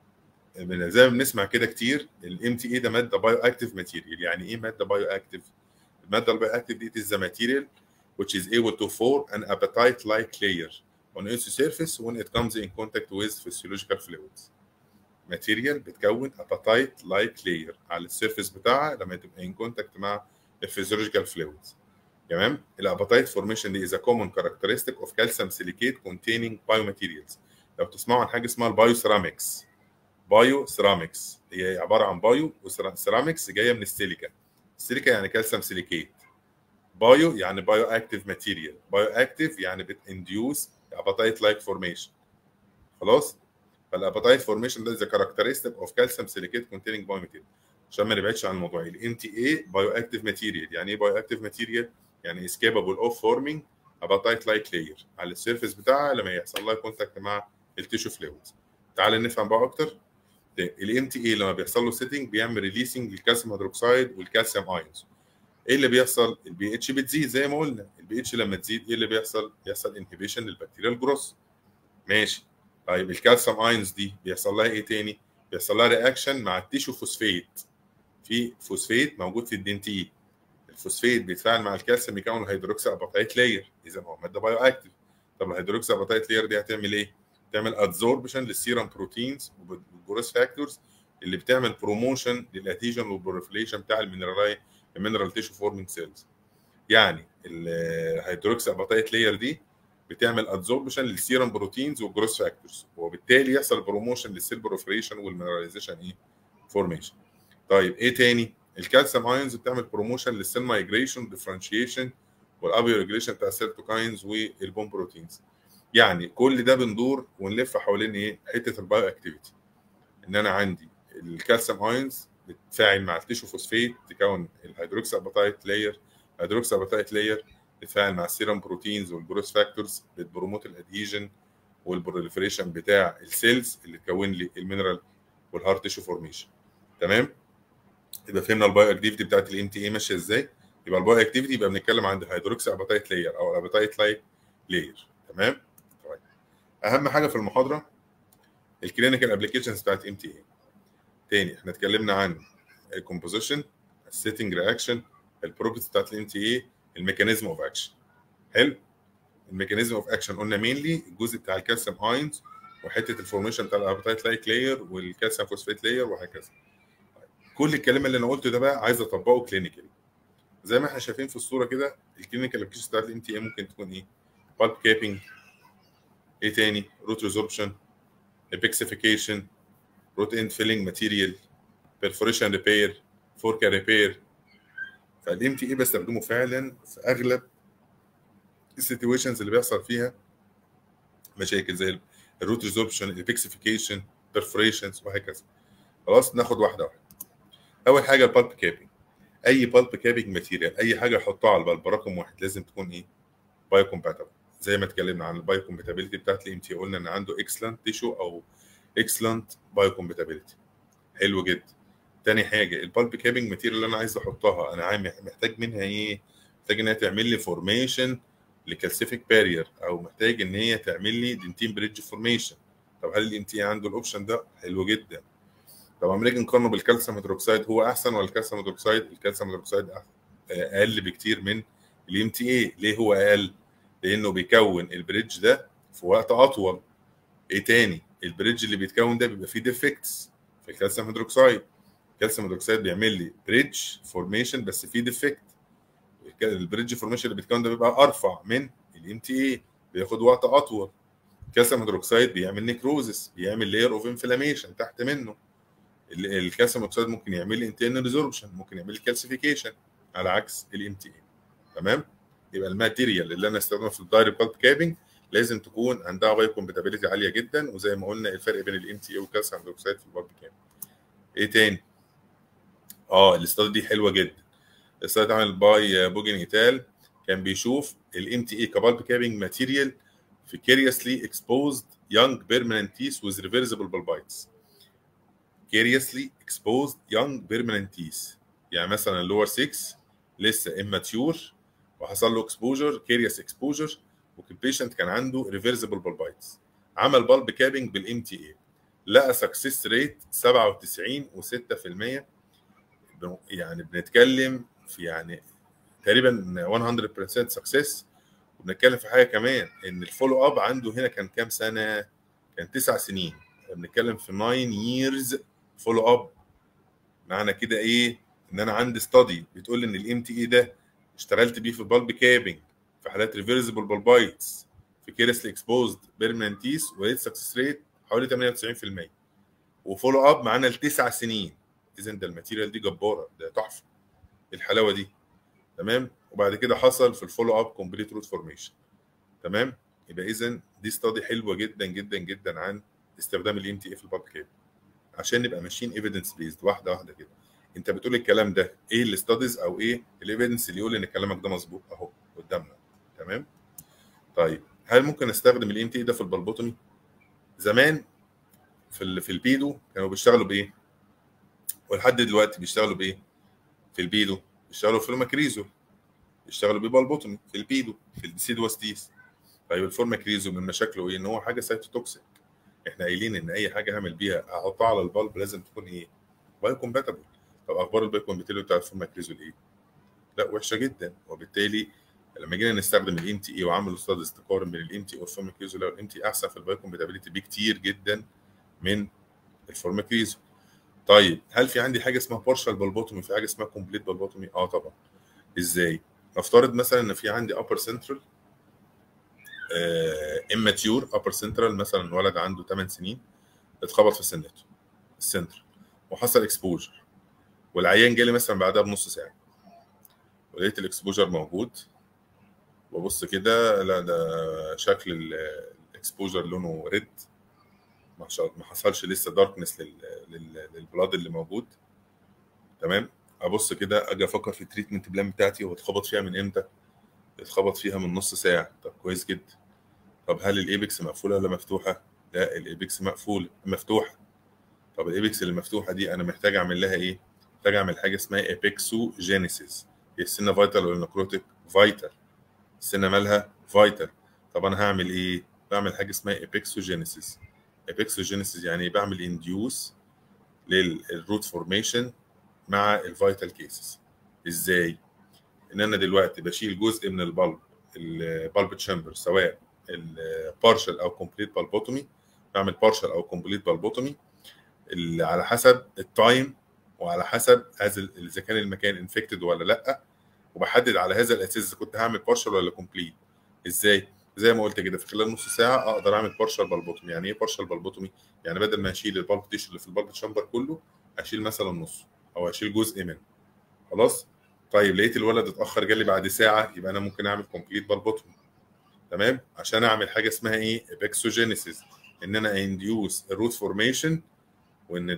زي ما بنسمع كده كتير الام تي اي ده ماده بايو اكتيف ماتيريال يعني ايه ماده بايو اكتيف الماده البايو اكتيف دي is the material which is able to form an apatite like layer on its surface when it comes in contact with physiological fluids ماتيريال بتكون apatite like layer على السيرفيس بتاعها لما تبقى in contact مع الفيزيولوجيكال فلويدز تمام الاباتايت فورميشن دي is a common characteristic of calcium silicate containing biomaterials لو تسمعوا عن حاجه اسمها البايو سيراميكس بايو سيراميكس هي عباره عن بايو وسيراميكس جايه من السيليكا السيليكا يعني كالسيوم سيليكيت بايو يعني بايو اكتيف ماتيريال بايو اكتيف يعني بتنديوس اباتايت لايك فورميشن خلاص فالاباتايت فورميشن ده is a characteristic of calcium silicate containing biomaterial عشان ما نبعدش عن الموضوع الام تي اي بايو اكتيف ماتيريال يعني ايه بايو اكتيف ماتيريال يعني is capable of forming apatite like layer على السيرفيس بتاعها لما يحصل لها كونتاكت مع التيشو فلويدز تعال نفهم بقى اكتر الام تي اي لما بيحصل له سيتنج بيعمل ريليسنج للكالسيوم هيدروكسيد والكالسيوم ايونز ايه اللي بيحصل البي اتش بتزيد زي ما قلنا البي اتش لما تزيد ايه اللي بيحصل بيحصل انهبيشن للبكتيريال جروث ماشي طيب الكالسيوم ايونز دي بيحصل لها ايه تاني بيحصل لها رياكشن مع التيشو فوسفيت في فوسفيت موجود في الدنتين الفوسفيت بيتفاعل مع الكالسيوم يكون الهيدروكسي اباتايت لاير اذا هو ماده بايو اكتيف طب الهيدروكسي اباتايت لاير دي هتعمل ايه؟ تعمل ادزوربشن للسيرم بروتينز والجروث فاكتورز اللي بتعمل بروموشن للاديجن والبروفيليشن بتاع المينرالاي المينرال تيشو فورمينج سيلز يعني الهيدروكسي اباتايت لاير دي بتعمل ادزوربشن للسيرم بروتينز والجروس فاكتورز وبالتالي يحصل بروموشن للسيل بروفريشن والمينراليزيشن ايه فورميشن طيب ايه تاني الكالسيوم ايونز بتعمل بروموشن للسيل مايجريشن ديفرنشيشن والابيو ريجريشن بتاع السيرتوكاينز والبون بروتينز يعني كل ده بندور ونلف حوالين ايه حته البايو اكتيفيتي ان انا عندي الكالسيوم ايونز بتتفاعل مع التيشو فوسفيت تكون الهيدروكسي اباتايت لاير الهيدروكسي اباتايت لاير بتتفاعل مع السيرم بروتينز والجروس فاكتورز بتبروموت الادهيجن والبروليفريشن بتاع السيلز اللي تكون لي المينرال والهارت تيشو فورميشن تمام يبقى فهمنا البايو اكتيفيتي بتاعت الام تي اي ماشيه ازاي يبقى البايو اكتيفيتي يبقى بنتكلم عن الهيدروكسي اباتايت لاير او الاباتايت لايك لاير تمام طيب اهم حاجه في المحاضره الكلينيكال ابلكيشنز بتاعت ام تي اي تاني احنا اتكلمنا عن الكومبوزيشن السيتنج رياكشن البروبرتيز بتاعت الام تي اي الميكانيزم اوف اكشن حلو الميكانيزم اوف اكشن قلنا مينلي الجزء بتاع الكالسيوم اينز وحته الفورميشن بتاع الابيتايت لايك لاير والكالسيوم فوسفيت لاير وهكذا كل الكلام اللي انا قلته ده بقى عايز اطبقه كلينيكالي زي ما احنا شايفين في الصوره كده الكلينيكال ابلكيشن بتاعت الام تي اي ممكن تكون ايه بالب كابينج ايه تاني روت ريزوربشن ابيكسيفيكيشن روت اند فيلينج ماتيريال بيرفوريشن ريبير فوركا ريبير فالام تي اي بستخدمه فعلا في اغلب السيتويشنز اللي بيحصل فيها مشاكل زي الروت ريزوربشن البيكسيفيكيشن بيرفوريشنز وهكذا خلاص ناخد واحده واحده اول حاجه البالب كابينج اي بالب كابينج ماتيريال اي حاجه احطها على البلب رقم واحد لازم تكون ايه بايو كومباتبل زي ما اتكلمنا عن البايو كومباتيبيلتي بتاعت الام تي قلنا ان عنده اكسلنت تيشو او اكسلنت بايو كومباتيبيلتي حلو جدا تاني حاجه البالب كابينج ماتيريال اللي انا عايز احطها انا محتاج منها ايه محتاج انها تعمل لي فورميشن لكالسيفيك بارير او محتاج ان هي تعمل لي دنتين بريدج فورميشن طب هل الام تي عنده الاوبشن ده حلو جدا طب اما نيجي نقارنه بالكالسيوم هيدروكسيد هو احسن ولا الكالسيوم هيدروكسيد الكالسيوم هيدروكسيد اقل بكتير من الام تي اي ليه هو اقل لانه بيكون البريدج ده في وقت اطول ايه تاني البريدج اللي بيتكون ده بيبقى فيه ديفكتس في الكالسيوم هيدروكسيد الكالسيوم هيدروكسيد بيعمل لي بريدج فورميشن بس فيه ديفكت البريدج فورميشن اللي بيتكون ده بيبقى ارفع من الام تي اي بياخد وقت اطول الكالسيوم هيدروكسيد بيعمل نيكروزس بيعمل لاير اوف انفلاميشن تحت منه الكالسيوم هيدروكسيد ممكن يعمل لي انترنال ريزوربشن ممكن يعمل لي كالسيفيكيشن على عكس الام تي اي تمام يبقى الماتيريال اللي انا استخدمها في الدايركت بالب كابينج لازم تكون عندها بايو كومباتيبيلتي عاليه جدا وزي ما قلنا الفرق بين الام تي اي والكالسيوم هيدروكسيد في البالب كابينج ايه تاني اه الاستادي دي حلوه جدا الاستادي اتعمل باي بوجن ايتال كان بيشوف الام تي اي كبالب كابينج ماتيريال في كيريوسلي اكسبوزد يونج بيرمننت تيس ويز ريفرسبل بالبايتس كيريوسلي اكسبوزد يونج بيرمننت تيس يعني مثلا اللور 6 لسه اماتيور وحصل له اكسبوجر كيريوس اكسبوجر والبيشنت كان عنده ريفرسبل بالبايتس عمل بالب كابينج بالام تي اي لقى سكسس ريت 97 و6% يعني بنتكلم في يعني تقريبا 100% سكسس وبنتكلم في حاجه كمان ان الفولو اب عنده هنا كان كام سنه؟ كان تسع سنين بنتكلم في 9 ييرز فولو اب معنى كده ايه؟ ان انا عندي ستادي بتقول ان الام تي اي ده اشتغلت بيه في البالب كابنج في حالات ريفرسبل بالبايتس في كيرسلي اكسبوزد بيرمننتيس ولقيت سكسس ريت حوالي 98% وفولو اب معانا لتسع سنين اذا ده الماتيريال دي جباره ده تحفه الحلاوه دي تمام وبعد كده حصل في الفولو اب كومبليت روت فورميشن تمام يبقى اذا دي ستادي حلوه جدا جدا جدا عن استخدام الام تي اي في الباب كاب عشان نبقى ماشيين ايفيدنس بيزد واحده واحده كده انت بتقول الكلام ده ايه الاستاديز او ايه الايفيدنس اللي يقول ان كلامك ده مظبوط اهو قدامنا تمام طيب هل ممكن استخدم الام تي اي ده في البلبوتومي زمان في ال في البيدو كانوا بيشتغلوا بايه ولحد دلوقتي بيشتغلوا بايه في البيدو بيشتغلوا في الماكريزو بيشتغلوا ببالبوتومي في البيدو في الديسيدوستيس طيب الفورماكريزو من مشاكله ايه ان هو حاجه سايتوتوكسيك احنا قايلين ان اي حاجه هعمل بيها احطها على البلب لازم تكون ايه بايو كومباتبل طب اخبار البايو كومباتبل بتاع الفورماكريزو ايه لا وحشه جدا وبالتالي لما جينا نستخدم الام تي اي وعملوا ستاديز تقارن بين الام تي اي والفورماكريزو لا الام تي احسن في البايو كومباتبيلتي بكتير جدا من الفورماكريزو طيب هل في عندي حاجه اسمها بارشال بالبوتومي في حاجه اسمها كومبليت بالبوتومي اه طبعا ازاي نفترض مثلا ان في عندي upper central اماتيور ابر سنترال مثلا ولد عنده 8 سنين اتخبط في سنته السنتر وحصل اكسبوجر والعيان جالي مثلا بعدها بنص ساعه ولقيت الاكسبوجر موجود وبص كده لا ده شكل الاكسبوجر لونه ريد ما حصلش لسه داركنس للبلاد اللي موجود تمام ابص كده اجي افكر في التريتمنت بلان بتاعتي هو اتخبط فيها من امتى اتخبط فيها من نص ساعه طب كويس جدا طب هل الايبكس مقفوله ولا مفتوحه لا الايبكس مقفوله مفتوحه طب الايبكس اللي مفتوحه دي انا محتاج اعمل لها ايه محتاج اعمل حاجه اسمها ايبكسو جينيسيس هي السنه فايتال ولا نكروتيك فايتال السنه مالها فايتال طب انا هعمل ايه بعمل حاجه اسمها ايبكسو جينيسيس ايبكسو جينيسيس يعني بعمل انديوس للروت فورميشن مع الفيتال كيسز ازاي ان انا دلوقتي بشيل جزء من البلب البلب تشامبر سواء البارشل او كومبليت بالبوتومي بعمل بارشل او كومبليت بالبوتومي على حسب التايم وعلى حسب هذا اذا كان المكان انفكتد ولا لا وبحدد على هذا الاساس اذا كنت هعمل بارشل ولا كومبليت ازاي زي ما قلت كده في خلال نص ساعه اقدر اعمل بارشل بالبوتومي يعني ايه بارشل بالبوتومي يعني بدل ما اشيل البلب تيشو اللي في البلب تشامبر كله اشيل مثلا نصه او اشيل جزء منه خلاص طيب لقيت الولد اتاخر جالي بعد ساعه يبقى انا ممكن اعمل كومبليت بالبوتومي تمام عشان اعمل حاجه اسمها ايه ابيكسوجينيسيس ان انا انديوس الروت فورميشن وان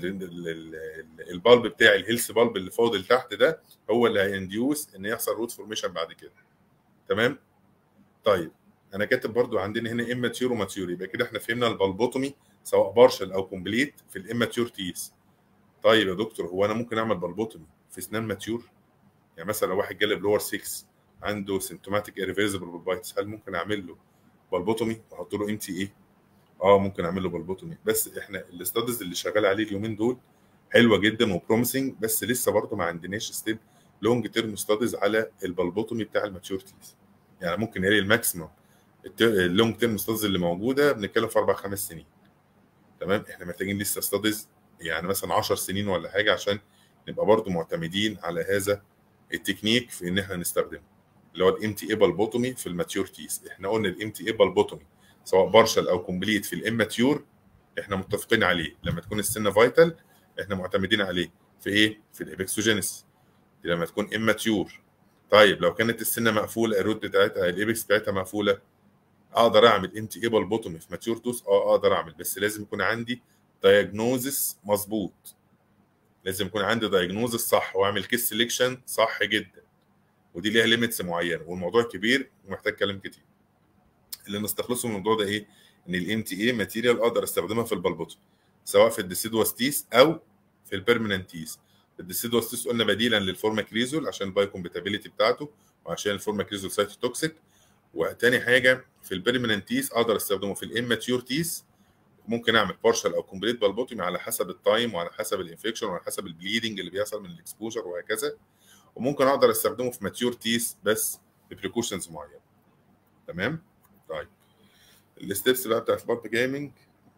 البالب بتاعي الهيلث بالب اللي فاضل تحت ده هو اللي هينديوس ان يحصل روت فورميشن بعد كده تمام طيب انا كاتب برضو عندنا هنا اماتيور وماتيور يبقى كده احنا فهمنا البالبوتومي سواء بارشل او كومبليت في الاماتيور تيس طيب يا دكتور هو انا ممكن اعمل بالبوتومي في اسنان ماتيور يعني مثلا لو واحد جالي بلور 6 عنده سيمتوماتيك ايرفيرسبل بالبايتس هل ممكن اعمل له بالبوتومي واحط له ام تي ايه اه ممكن اعمل له بالبوتومي بس احنا الاستادز اللي شغال عليه اليومين دول حلوه جدا وبروميسنج بس لسه برضه ما عندناش ستيل لونج تيرم ستاديز على البالبوتومي بتاع الماتيورتيز يعني ممكن يلاقي الماكسيمم اللونج تيرم ستاديز اللي موجوده بنتكلم في اربع خمس سنين تمام احنا محتاجين لسه ستاديز يعني مثلا 10 سنين ولا حاجه عشان نبقى برضه معتمدين على هذا التكنيك في ان احنا نستخدمه اللي هو الام تي اي بالبوتومي في الماتيور تيس احنا قلنا الام تي اي بالبوتومي سواء بارشل او كومبليت في الاماتيور احنا متفقين عليه لما تكون السنه فايتال احنا معتمدين عليه في ايه في الابكسوجينيس لما تكون اماتيور طيب لو كانت السنه مقفوله الروت بتاعتها الابكس بتاعتها مقفوله اقدر اعمل ام تي اي بالبوتومي في ماتيور توس اه اقدر اعمل بس لازم يكون عندي دايجنوزس مظبوط لازم يكون عندي دايجنوزس صح واعمل كيس سيلكشن صح جدا ودي ليها ليميتس معينه والموضوع كبير ومحتاج كلام كتير اللي نستخلصه من الموضوع ده ايه ان الام تي اي ماتيريال اقدر استخدمها في البلبوتوم سواء في الديسيدوس تيس او في البيرمننت تيس الديسيدوس تيس قلنا بديلا للفورماكريزول عشان الباي كومباتيبيليتي بتاعته وعشان الفورماكريزول سايتوتوكسيك وتاني حاجه في البيرمننت تيس اقدر استخدمه في الاماتيور تيس ممكن اعمل بارشل او كومبليت بالبوتومي على حسب التايم وعلى حسب الانفكشن وعلى حسب البليدنج اللي بيحصل من الاكسبوجر وهكذا وممكن اقدر استخدمه في ماتيور تيس بس ببريكوشنز معينه تمام طيب الستبس بقى بتاعت البالب جيمنج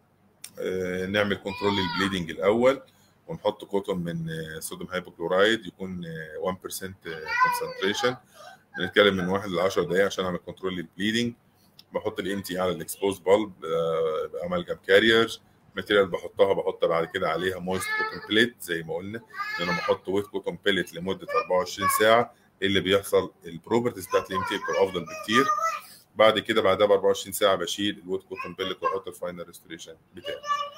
آه نعمل كنترول للبليدنج الاول ونحط كوتون من صوديوم هايبوكلورايد يكون 1% كونسنتريشن بنتكلم من 1 ل 10 دقائق عشان اعمل كنترول للبليدنج بحط الام تي على الاكسبوز بالب امالجام كارير ماتيريال بحطها بحط بعد كده عليها مويست كوتون بليت زي ما قلنا ان انا بحط ويت كوتون بليت لمده 24 ساعه اللي بيحصل البروبرتيز بتاعت الام تي بتبقى افضل بكتير بعد كده بعدها ب 24 ساعه بشيل الويت كوتون بليت واحط الفاينل ريستوريشن بتاعي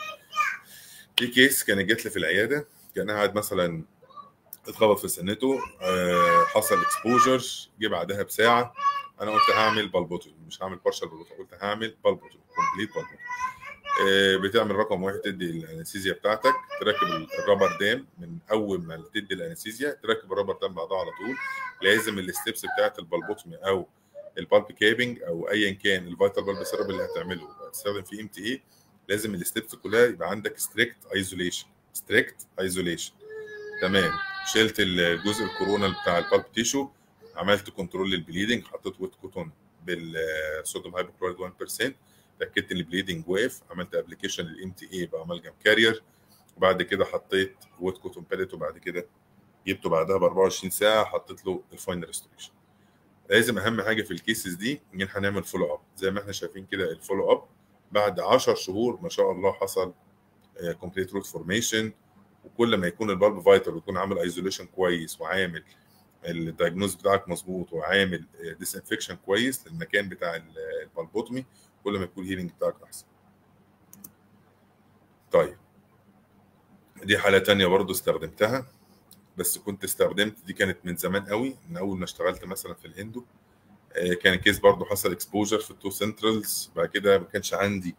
في كيس كانت جات لي في العياده كان قاعد مثلا اتخبط في سنته حصل اكسبوجر جه بعدها بساعه انا قلت هعمل بالبوتومي مش هعمل بارشال بالبوتومي قلت هعمل بالبوتومي كومبليت بالبوتومي بتعمل رقم واحد تدي الانستيزيا بتاعتك تركب الرابر دام من اول ما تدي الانستيزيا تركب الرابر دام بعدها على طول لازم الستبس بتاعت البالبوتومي او البالب كابنج او ايا كان الفيتال بالب سيرب اللي هتعمله هتستخدم فيه ام تي اي لازم الستبس كلها يبقى عندك ستريكت ايزوليشن ستريكت ايزوليشن تمام شلت الجزء الكورونا بتاع البالب تيشو عملت كنترول للبليدنج حطيت ويت كوتون بالصوديوم هايبوكلورايد 1% اتاكدت ان البليدنج واقف عملت ابلكيشن للام تي اي بامالجام كارير وبعد كده حطيت ويت كوتون باليت وبعد كده جبته بعدها ب 24 ساعه حطيت له الفاينل ريستوريشن لازم اهم حاجه في الكيسز دي ان احنا هنعمل فولو اب زي ما احنا شايفين كده الفولو اب بعد 10 شهور ما شاء الله حصل كومبليت روت فورميشن وكل ما يكون البالب فايتال ويكون عامل ايزوليشن كويس وعامل الدايجنوز بتاعك مظبوط وعامل ديسانفكشن كويس للمكان بتاع البالبوتومي كل ما يكون الهيلينج بتاعك احسن. طيب دي حاله تانية برضو استخدمتها بس كنت استخدمت دي كانت من زمان قوي من اول ما اشتغلت مثلا في الهندو كان كيس برضو حصل اكسبوجر في التو سنترالز بعد كده ما كانش عندي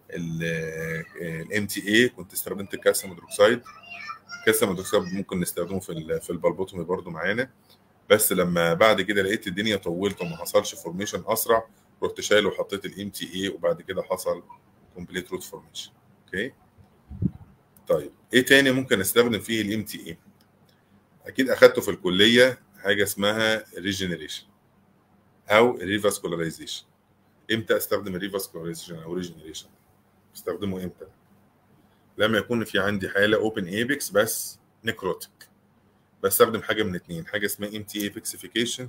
الام تي اي كنت استخدمت الكالسيوم هيدروكسيد الكالسيوم هيدروكسيد ممكن نستخدمه في في البلبوتومي برضو معانا بس لما بعد كده لقيت الدنيا طولت وما حصلش فورميشن اسرع رحت شايله وحطيت الام تي اي وبعد كده حصل كومبليت روت فورميشن اوكي طيب ايه تاني ممكن استخدم فيه الام تي اي اكيد اخدته في الكليه حاجه اسمها ريجنريشن او ريفاسكولاريزيشن امتى استخدم الريفاسكولاريزيشن او ريجنريشن استخدمه امتى لما يكون في عندي حاله اوبن ايبكس بس نيكروتيك بستخدم حاجه من اتنين حاجه اسمها ام تي اي بيكسيفيكيشن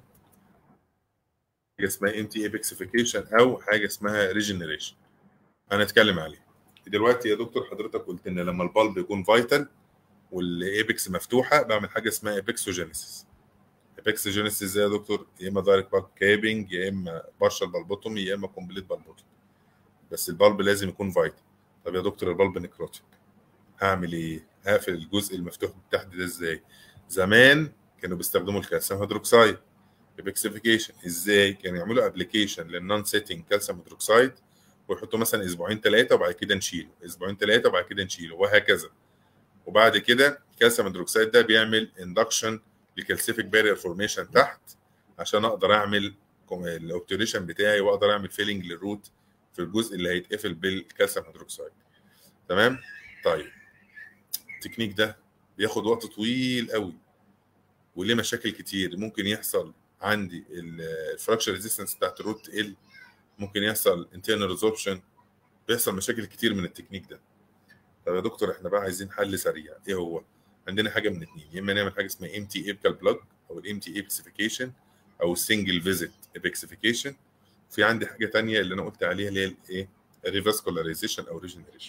حاجه اسمها ام تي اي بيكسيفيكيشن او حاجه اسمها ريجنريشن هنتكلم عليه دلوقتي يا دكتور حضرتك قلت ان لما البالب يكون فايتال والايبكس مفتوحه بعمل حاجه اسمها ايبكسوجينيسيس ايبكسوجينيسيس ازاي يا دكتور يا اما دايركت بالب كابنج يا اما بارشال بالبوتومي يا اما كومبليت بالبوتومي بس البالب لازم يكون فايتال طب يا دكتور البالب نيكروتيك هعمل ايه هقفل الجزء المفتوح تحت ده ازاي زمان كانوا بيستخدموا الكالسيوم هيدروكسيد ايبكسيفيكيشن ازاي كانوا يعملوا ابلكيشن للنون سيتنج كالسيوم هيدروكسيد ويحطوا مثلا اسبوعين ثلاثه وبعد كده نشيله اسبوعين ثلاثه وبعد كده نشيله وهكذا وبعد كده الكالسيوم هيدروكسيد ده بيعمل اندكشن لكالسيفيك بارير فورميشن تحت عشان اقدر اعمل الاوبتوريشن بتاعي واقدر اعمل فيلنج للروت في الجزء اللي هيتقفل بالكالسيوم هيدروكسيد تمام طيب التكنيك ده بياخد وقت طويل قوي وليه مشاكل كتير ممكن يحصل عندي الفراكشر ريزيستنس بتاعت الروت تقل ممكن يحصل انترنال ريزوربشن بيحصل مشاكل كتير من التكنيك ده طب يا دكتور احنا بقى عايزين حل سريع ايه هو عندنا حاجه من اتنين يا اما نعمل حاجه اسمها ام تي ايبكال بلاج او الام تي ايبكسيفيكيشن او السنجل فيزيت ايبكسيفيكيشن في عندي حاجه تانية اللي انا قلت عليها اللي هي الايه الريفاسكولاريزيشن او ريجنريشن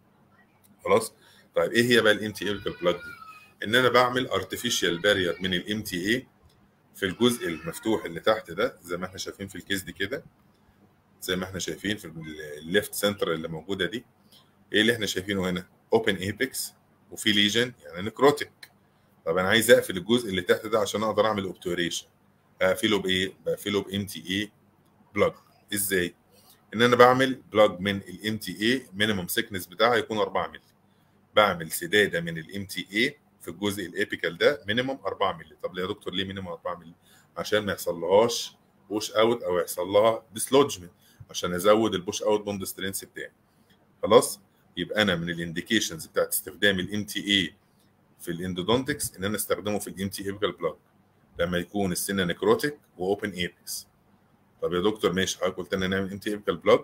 خلاص طيب ايه هي بقى الام تي ايبكال بلاج دي ان انا بعمل ارتفيشال بارير من الام تي اي في الجزء المفتوح اللي تحت ده زي ما احنا شايفين في الكيس دي كده زي ما احنا شايفين في الليفت سنتر اللي موجوده دي ايه اللي احنا شايفينه هنا اوبن ايبكس وفي ليجن يعني نكروتيك طب انا عايز اقفل الجزء اللي تحت ده عشان اقدر اعمل اوبتوريشن اقفله بايه بقفله بام تي اي بلاج ازاي ان انا بعمل بلاج من الام تي اي مينيمم سيكنس بتاعها يكون 4 مللي بعمل سداده من الام تي اي في الجزء الابيكال ده مينيمم 4 مللي طب ليه يا دكتور ليه مينيمم 4 مللي عشان ما يحصلهاش بوش اوت او يحصل لها ديسلوجمنت عشان ازود البوش اوت بوند سترينث بتاعي خلاص يبقى انا من الانديكيشنز بتاعت استخدام الام تي اي في الاندودونتكس ان انا استخدمه في الام تي ايبيكال بلاج لما يكون السنه نكروتيك واوبن ايبكس طب يا دكتور ماشي حضرتك قلت لنا نعمل ام تي ايبيكال بلاج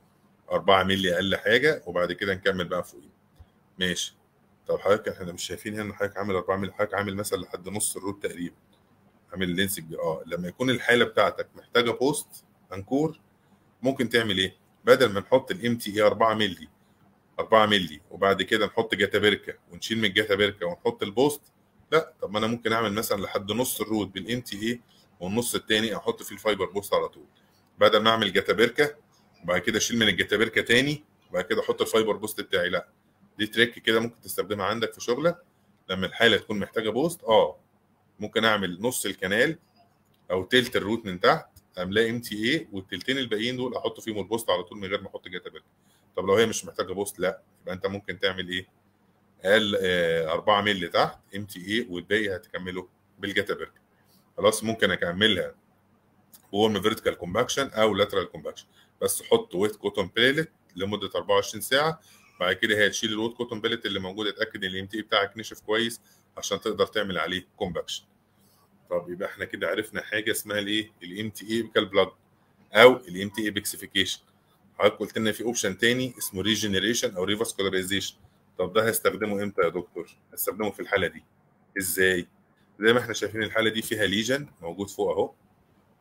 4 مللي اقل حاجه وبعد كده نكمل بقى فوقيه ماشي طب حضرتك احنا مش شايفين هنا حضرتك عامل 4 مللي حضرتك عامل مثلا لحد نص الروت تقريبا عامل لينس كبير اه لما يكون الحاله بتاعتك محتاجه بوست انكور ممكن تعمل ايه؟ بدل ما نحط الام تي اي 4 مللي 4 مللي وبعد كده نحط جاتابركه ونشيل من الجاتابركه ونحط البوست لا طب ما انا ممكن اعمل مثلا لحد نص الروت بالام تي اي والنص الثاني احط فيه الفايبر بوست على طول بدل ما اعمل جاتابركه وبعد كده اشيل من الجاتابركه تاني وبعد كده احط الفايبر بوست بتاعي لا دي تريك كده ممكن تستخدمها عندك في شغلك لما الحاله تكون محتاجه بوست اه ممكن اعمل نص الكنال او تلت الروت من تحت املاه ام تي اي والتلتين الباقيين دول احط فيهم البوست على طول من غير ما احط جاتابركه طب لو هي مش محتاجه بوست لا يبقى انت ممكن تعمل ايه؟ اقل 4 مللي تحت ام تي اي والباقي هتكمله بالجاتابركه خلاص ممكن اكملها وورم فيرتيكال كومباكشن او لاترال كومباكشن بس حط ويت كوتون بيلت لمده 24 ساعه بعد كده هي تشيل الويت كوتون بيلت اللي موجود اتاكد ان الام تي اي بتاعك نشف كويس عشان تقدر تعمل عليه كومباكشن طب يبقى احنا كده عرفنا حاجه اسمها الايه الام تي اي بيكال بلاد او الام تي اي بيكسيفيكيشن حضرتك قلت لنا في اوبشن تاني اسمه ريجنريشن او ريفاسكولاريزيشن طب ده هستخدمه امتى يا دكتور هستخدمه في الحاله دي ازاي زي ما احنا شايفين الحاله دي فيها ليجن موجود فوق اهو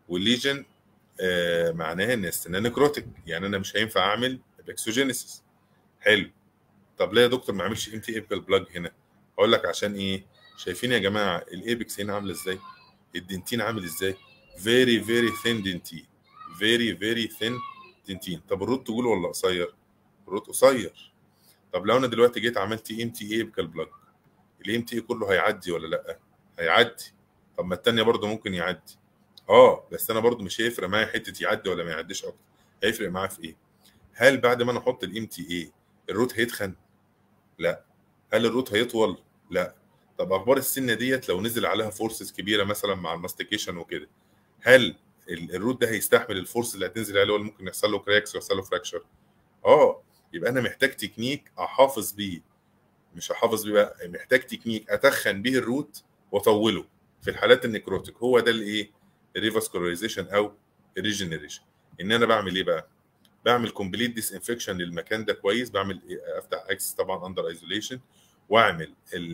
والليجن آه معناها ان السنه نكروتيك يعني انا مش هينفع اعمل ابيكسوجينيسيس حلو طب ليه يا دكتور ما اعملش ام تي ايبكال بلاج هنا اقول لك عشان ايه شايفين يا جماعه الايبكس هنا عامله ازاي الدنتين عامل ازاي فيري فيري ثين دنتين فيري فيري ثين دنتين طب الروت طويل ولا قصير الروت قصير طب لو انا دلوقتي جيت عملت ام تي ايبكال بلاج الام تي كله هيعدي ولا لا هيعدي طب ما الثانيه برضه ممكن يعدي اه بس انا برضه مش هيفرق معايا حته يعدي ولا ما يعديش اكتر هيفرق معايا في ايه هل بعد ما انا احط الام تي اي الروت هيتخن لا هل الروت هيطول لا طب اخبار السنه ديت لو نزل عليها فورسز كبيره مثلا مع الماستيكيشن وكده هل الروت ده هيستحمل الفورس اللي هتنزل عليه ولا ممكن يحصل له كراكس ويحصل له فراكشر اه يبقى انا محتاج تكنيك احافظ بيه مش احافظ بيه بقى محتاج تكنيك اتخن بيه الروت واطوله في الحالات النكروتيك هو ده الايه الريفاسكولاريزيشن او الريجنريشن ان انا بعمل ايه بقى بعمل كومبليت ديس انفكشن للمكان ده كويس بعمل افتح اكسس طبعا اندر ايزوليشن واعمل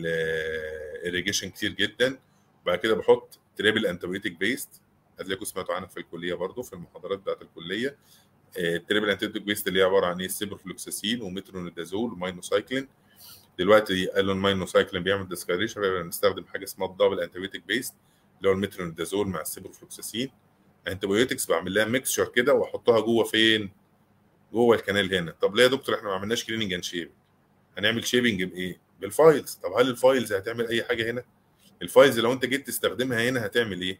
الاريجيشن كتير جدا وبعد كده بحط تريبل انتبيوتيك بيست هتلاقوا سمعتوا عنها في الكليه برضو في المحاضرات بتاعت الكليه التريبل انتبيوتيك بيست اللي هي عباره عن ايه سيبروفلوكساسين ومترونيدازول وماينوسايكلين دلوقتي قالوا الماينوسايكلين بيعمل ديسكاريشن بنستخدم حاجه اسمها الدبل انتبيوتيك بيست اللي هو المترونيدازول مع السيبروفلوكساسين انتبيوتكس بعمل لها ميكسشر كده واحطها جوه فين؟ جوه الكنال هنا طب ليه يا دكتور احنا ما عملناش كليننج اند شيب هنعمل شيبنج بايه بالفايلز طب هل الفايلز هتعمل اي حاجه هنا الفايلز لو انت جيت تستخدمها هنا هتعمل ايه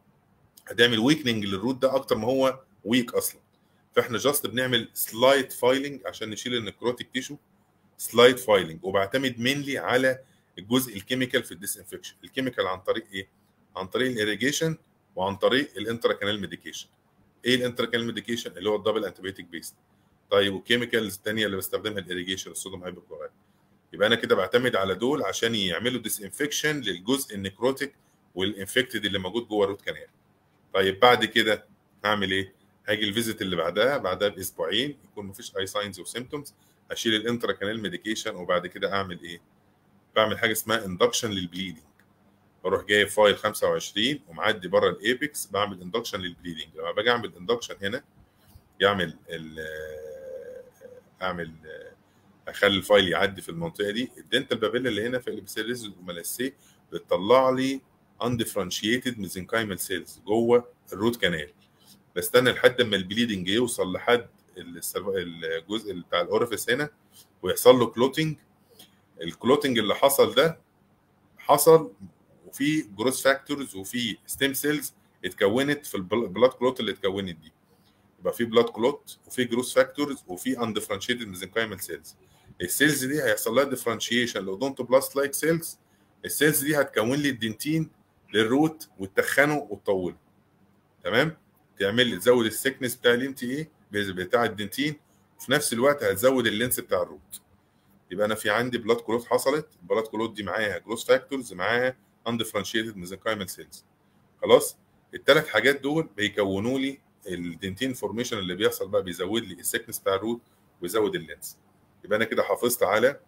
هتعمل ويكننج للروت ده اكتر ما هو ويك اصلا فاحنا جاست بنعمل سلايد فايلنج عشان نشيل النكروتيك تيشو سلايد فايلنج وبعتمد مينلي على الجزء الكيميكال في الديسانفكشن الكيميكال عن طريق ايه عن طريق الاريجيشن وعن طريق الانترا كانال ميديكيشن ايه الانترا كانال ميديكيشن اللي هو الدبل انتبيوتيك بيست طيب والكيميكالز الثانيه اللي بستخدمها الاريجيشن الصوديوم هايبوكلورايد يبقى انا كده بعتمد على دول عشان يعملوا ديس انفكشن للجزء النكروتيك والانفكتد اللي موجود جوه الروت كانال طيب بعد كده هعمل ايه هاجي الفيزيت اللي بعدها بعدها باسبوعين يكون مفيش اي ساينز وسيمتومز اشيل الانترا كانال ميديكيشن وبعد كده اعمل ايه بعمل حاجه اسمها اندكشن للبليدنج بروح جايب فايل 25 ومعدي بره الايبكس بعمل اندكشن للبليدنج لما باجي اعمل اندكشن هنا يعمل اعمل اخلي الفايل يعدي في المنطقه دي الدنتال بابيلا اللي هنا في الابسيليز والملاسي بتطلع لي اندفرنشيتد ميزنكايمال سيلز جوه الروت كانال بستنى لحد ما البليدنج يوصل لحد الجزء بتاع الاورفيس هنا ويحصل له كلوتنج الكلوتنج اللي حصل ده حصل وفي جروث فاكتورز وفي ستيم سيلز اتكونت في البلاد كلوت اللي اتكونت دي يبقى في بلاد كلوت وفي جروث فاكتورز وفي اندفرنشيتد ميزنكايمال سيلز السيلز دي هيحصل لها ديفرنشيشن لاودونتوبلاست لايك سيلز السيلز دي هتكون لي الدنتين للروت وتخنه وتطوله تمام تعمل لي تزود السكنس بتاع الام تي اي بتاع الدنتين وفي نفس الوقت هتزود اللينس بتاع الروت يبقى انا في عندي بلاد كلوت حصلت البلاد كلوت دي معاها جروث فاكتورز معاها اندفرنشيتد ميزنكايمال سيلز خلاص الثلاث حاجات دول بيكونوا لي الدنتين فورميشن اللي بيحصل بقى بيزود لي السكنس بتاع الروت ويزود اللينس يبقى انا كده حافظت على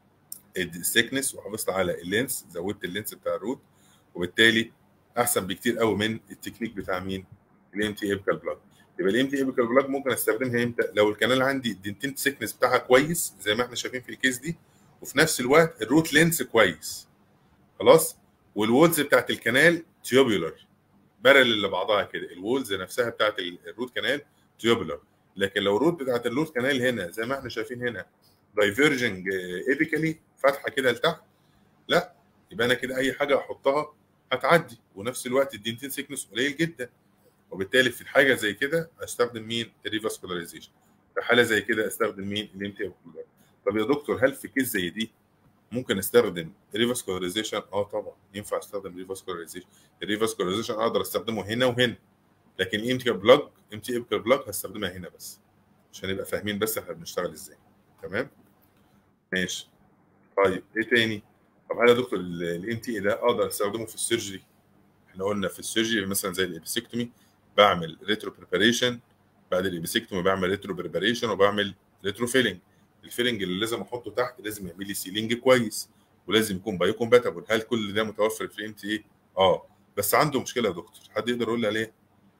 السكنس وحافظت على اللينس زودت اللينس بتاع الروت وبالتالي احسن بكتير قوي من التكنيك بتاع مين الام تي ايبكال بلاج يبقى الام تي ايبكال بلاج ممكن استخدمها امتى لو الكنال عندي الدنتين سكنس بتاعها كويس زي ما احنا شايفين في الكيس دي وفي نفس الوقت الروت لينس كويس خلاص والوولز بتاعت الكنال تيوبولار بارل لبعضها كده الوولز نفسها بتاعت الروت كانال تيوبولار لكن لو الروت بتاعت الروت كانال هنا زي ما احنا شايفين هنا دايفيرجنج ايبيكالي فاتحه كده لتحت لا يبقى انا كده اي حاجه احطها هتعدي ونفس الوقت الدنتين سيكنس قليل جدا وبالتالي في حاجه زي كده استخدم مين الريفاسكولاريزيشن في حاله زي كده استخدم مين الانتي طب يا دكتور هل في كيس زي دي ممكن استخدم ريفاسكولاريزيشن اه طبعا ينفع استخدم ريفاسكولاريزيشن الريفاسكولاريزيشن اقدر استخدمه هنا وهنا لكن ام تي بلاج ام تي ايبكال بلاج هستخدمها هنا بس عشان نبقى فاهمين بس احنا بنشتغل ازاي تمام ماشي طيب ايه تاني طب هل يا دكتور الام تي ده اقدر استخدمه في السيرجري احنا قلنا في السيرجري مثلا زي الابيسكتومي بعمل ريترو بريباريشن بعد الابيسكتومي بعمل ريترو بريباريشن وبعمل ريترو فيلنج الفيلنج اللي لازم احطه تحت لازم يعمل لي سيلينج كويس ولازم يكون بايو كومباتبل هل كل ده متوفر في ام تي اه بس عنده مشكله يا دكتور حد يقدر يقول لي عليه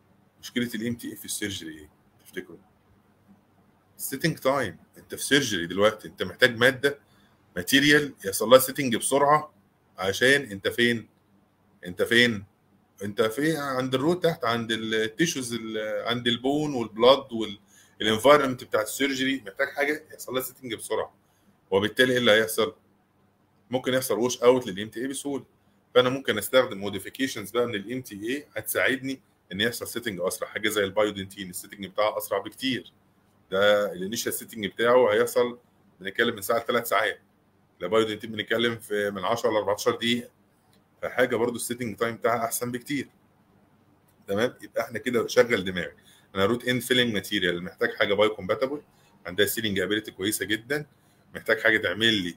مشكله الام تي اي في السيرجري ايه تفتكروا السيتنج تايم انت في سيرجري دلوقتي انت محتاج ماده ماتيريال يحصل لها سيتنج بسرعه عشان انت فين انت فين انت في عند الروت تحت عند التيشوز عند البون والبلاد والانفايرمنت بتاع السيرجري محتاج حاجه يحصل لها سيتنج بسرعه وبالتالي ايه اللي هيحصل؟ ممكن يحصل ووش اوت للام تي اي بسهوله فانا ممكن استخدم موديفيكيشنز بقى من الام تي اي هتساعدني ان يحصل سيتنج اسرع حاجه زي البايودنتين السيتنج بتاعها اسرع بكتير ده الانيشال سيتنج بتاعه هيحصل بنتكلم من ساعه لثلاث ساعات البايودنتين بنتكلم في من 10 ل 14 دقيقه فحاجه برضو السيتنج تايم بتاعها احسن بكتير تمام يبقى احنا كده شغل دماغي انا روت ان فيلنج ماتيريال محتاج حاجه باي كومباتبل عندها سيلينج ابيلتي كويسه جدا محتاج حاجه تعمل لي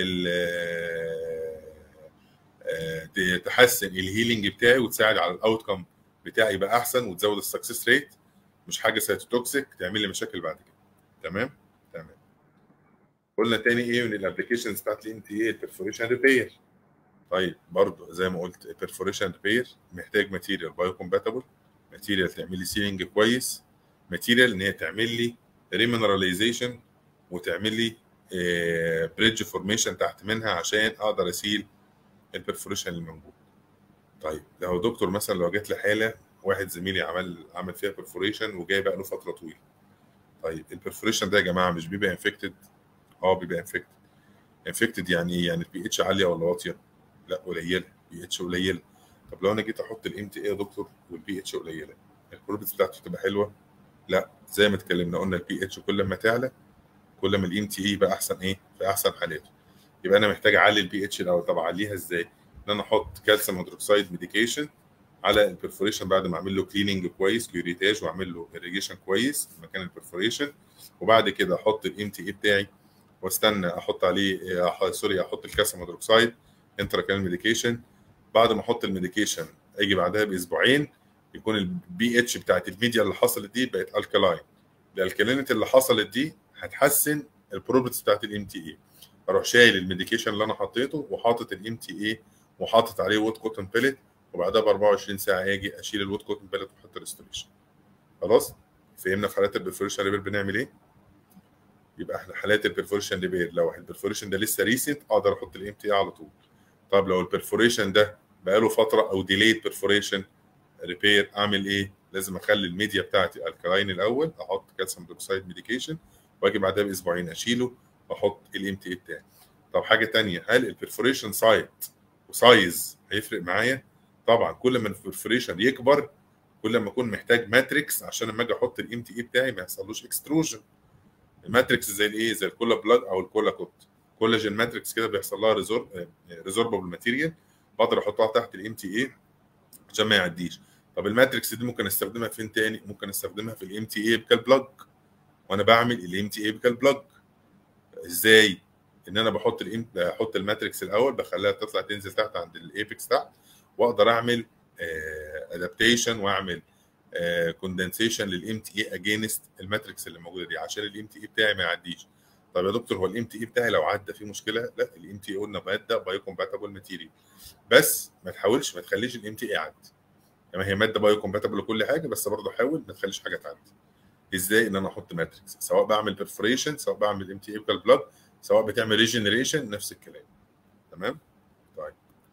تحسن الهيلينج بتاعي وتساعد على الاوت كم بتاعي يبقى احسن وتزود السكسس ريت مش حاجه سايتوتوكسيك تعمل لي مشاكل بعد كده تمام تمام قلنا تاني ايه من الابلكيشنز بتاعت الام تي اي البرفوريشن ريبير طيب برضه زي ما قلت البرفوريشن ريبير محتاج ماتيريال بايو كومباتبل ماتيريال تعمل لي سيلينج كويس ماتيريال ان هي تعمل لي ريمينراليزيشن وتعمل لي بريدج فورميشن تحت منها عشان اقدر اسيل البرفوريشن اللي موجود طيب لو دكتور مثلا لو جات لي حاله واحد زميلي عمل عمل فيها برفوريشن وجاي بقى له فتره طويله طيب البرفوريشن ده يا جماعه مش بيبقى انفكتد اه بيبقى انفكتد انفكتد يعني ايه يعني البي اتش عاليه ولا واطيه لا قليله بي اتش قليله طب لو انا جيت احط الام تي اي يا دكتور والبي اتش قليله البروبرتيز بتاعته تبقى حلوه لا زي ما اتكلمنا قلنا البي اتش كل ما تعلى كل ما الام تي اي يبقى احسن ايه في احسن حالاته يبقى انا محتاج اعلي البي اتش الاول طب اعليها ازاي ان انا احط كالسيوم هيدروكسيد ميديكيشن على البرفوريشن بعد ما اعمل له كليننج كويس كيوريتاج واعمل له irrigation كويس مكان البرفوريشن وبعد كده احط الام تي اي بتاعي واستنى احط عليه أح... سوري احط الكالسيوم هيدروكسيد انترا كان ميديكيشن بعد ما احط الميديكيشن اجي بعدها باسبوعين يكون البي اتش بتاعت الميديا اللي حصلت دي بقت الكلاين الالكالينيتي اللي حصلت دي هتحسن البروبرتيز بتاعت الام تي اي اروح شايل الميديكيشن اللي انا حطيته وحاطط الام تي اي وحاطط عليه وود كوتن بيلت وبعدها ب 24 ساعه اجي اشيل الوود كوتن بيلت واحط ريستوريشن خلاص فهمنا في حالات البرفوريشن ريبير بنعمل ايه يبقى احنا حالات البرفوريشن ريبير لو البرفوريشن ده لسه ريسنت اقدر احط الام تي على طول طب لو البرفوريشن ده بقاله فتره او ديليد برفوريشن ريبير اعمل ايه لازم اخلي الميديا بتاعتي الكلاين الاول احط كالسيوم هيدروكسيد ميديكيشن واجي بعدها باسبوعين اشيله واحط الام تي بتاعي طب حاجه تانية هل البرفوريشن سايت وسايز هيفرق معايا طبعا كل ما البرفوريشن يكبر كل ما اكون محتاج ماتريكس عشان لما اجي احط الام تي اي بتاعي ما يحصلوش اكستروجن الماتريكس زي الايه زي الكولا بلاج او الكولا كوت كولاجين ماتريكس كده بيحصل لها ريزور ريزوربل ماتيريال بقدر احطها تحت الام تي اي عشان ما يعديش طب الماتريكس دي ممكن استخدمها فين تاني ممكن استخدمها في الام تي اي بكالبلاج وانا بعمل الام تي اي بكالبلاج ازاي ان انا بحط الام بحط الماتريكس الاول بخليها تطلع تنزل تحت عند الايبكس تحت واقدر اعمل ادابتيشن واعمل كوندنسيشن للام تي اي اجينست الماتريكس اللي موجوده دي عشان الام تي اي بتاعي ما يعديش طب يا دكتور هو الام تي اي بتاعي لو عدى فيه مشكله لا الام تي اي قلنا ماده بايو كومباتبل ماتيريال بس ما تحاولش ما تخليش الام تي اي يعدي يعني هي ماده بايو كومباتبل وكل حاجه بس برضه حاول ما تخليش حاجه تعدي ازاي ان انا احط ماتريكس سواء بعمل برفوريشن سواء بعمل ام تي اي بلاد سواء بتعمل ريجنريشن نفس الكلام تمام طيب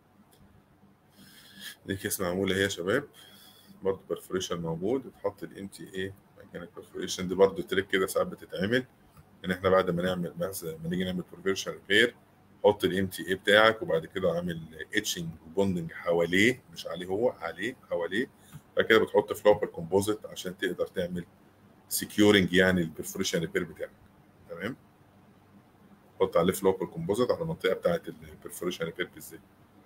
دي كيس معموله اهي يا شباب برضه برفوريشن موجود تحط الام تي اي مكان البرفوريشن دي برضه تريك كده ساعات بتتعمل ان احنا بعد ما نعمل بس ما نيجي نعمل برفوريشن ريبير حط الام تي اي بتاعك وبعد كده اعمل اتشنج وبوندنج حواليه مش عليه هو عليه حواليه بعد كده بتحط فلوبر كومبوزيت عشان تقدر تعمل سكيورنج يعني البرفوريشن ريبير بتاعك تمام حط عليه فلوبر كومبوزيت على المنطقه بتاعه البرفوريشن ريبير بالذات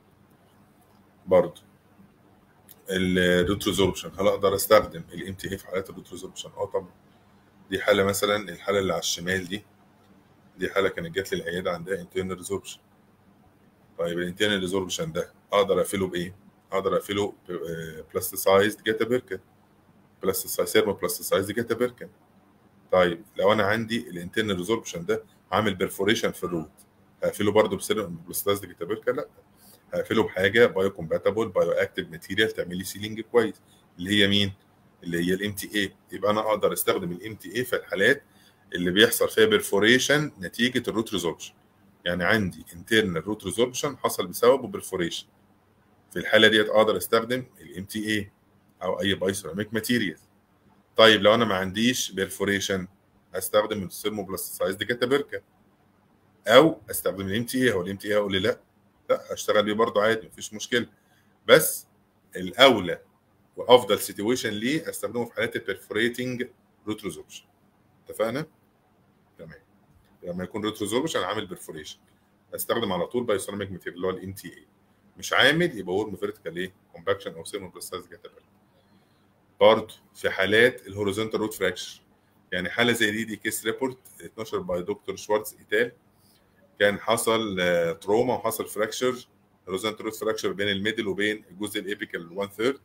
برضه الريتروزوربشن هل اقدر استخدم الام تي اي في حالات الريتروزوربشن اه طبعا دي حاله مثلا الحاله اللي على الشمال دي دي حاله كانت جات لي العياده عندها انترنال ريزوربشن طيب الانترنال ريزوربشن ده اقدر اقفله بايه؟ اقدر اقفله بلاستيسايزد جاتا بيركن بلاستيسايز سيرمو بلاستيسايزد جاتا بيركن طيب لو انا عندي الانترنال ريزوربشن ده عامل بيرفوريشن في الروت هقفله برضه بسيرمو بلاستيسايزد جاتا بيركن لا هقفله بحاجه بايو كومباتبل بايو اكتيف ماتيريال تعمل لي سيلينج كويس اللي هي مين؟ اللي هي الام تي اي يبقى انا اقدر استخدم الام تي اي في الحالات اللي بيحصل فيها بيرفوريشن نتيجه الروت ريزوربشن يعني عندي انترنال روت ريزوربشن حصل بسببه بيرفوريشن في الحاله ديت اقدر استخدم الام تي اي او اي بايسيراميك ماتيريال طيب لو انا ما عنديش بيرفوريشن استخدم الثيرموبلاستيسايزد كاتابركا او استخدم الام تي اي هو الام تي اي هيقول لي لا لا اشتغل بيه برضه عادي مفيش مشكله بس الاولى وافضل سيتويشن ليه استخدمه في حالات البرفوريتنج روت ريزوربشن اتفقنا؟ تمام لما يكون روت ريزوربشن عامل برفوريشن استخدم على طول بايوسيراميك ماتيريال اللي هو الام تي اي مش عامل يبقى ورم فيرتيكال ايه؟ كومباكشن او ثيرموبلاستايز كاتابركا برضه في حالات الهوريزونتال روت فراكشر يعني حاله زي دي دي كيس ريبورت اتنشر باي دكتور شوارتز ايتال كان حصل تروما وحصل فراكشر هوريزونتال روت فراكشر بين الميدل وبين الجزء الابيكال 1 ثيرد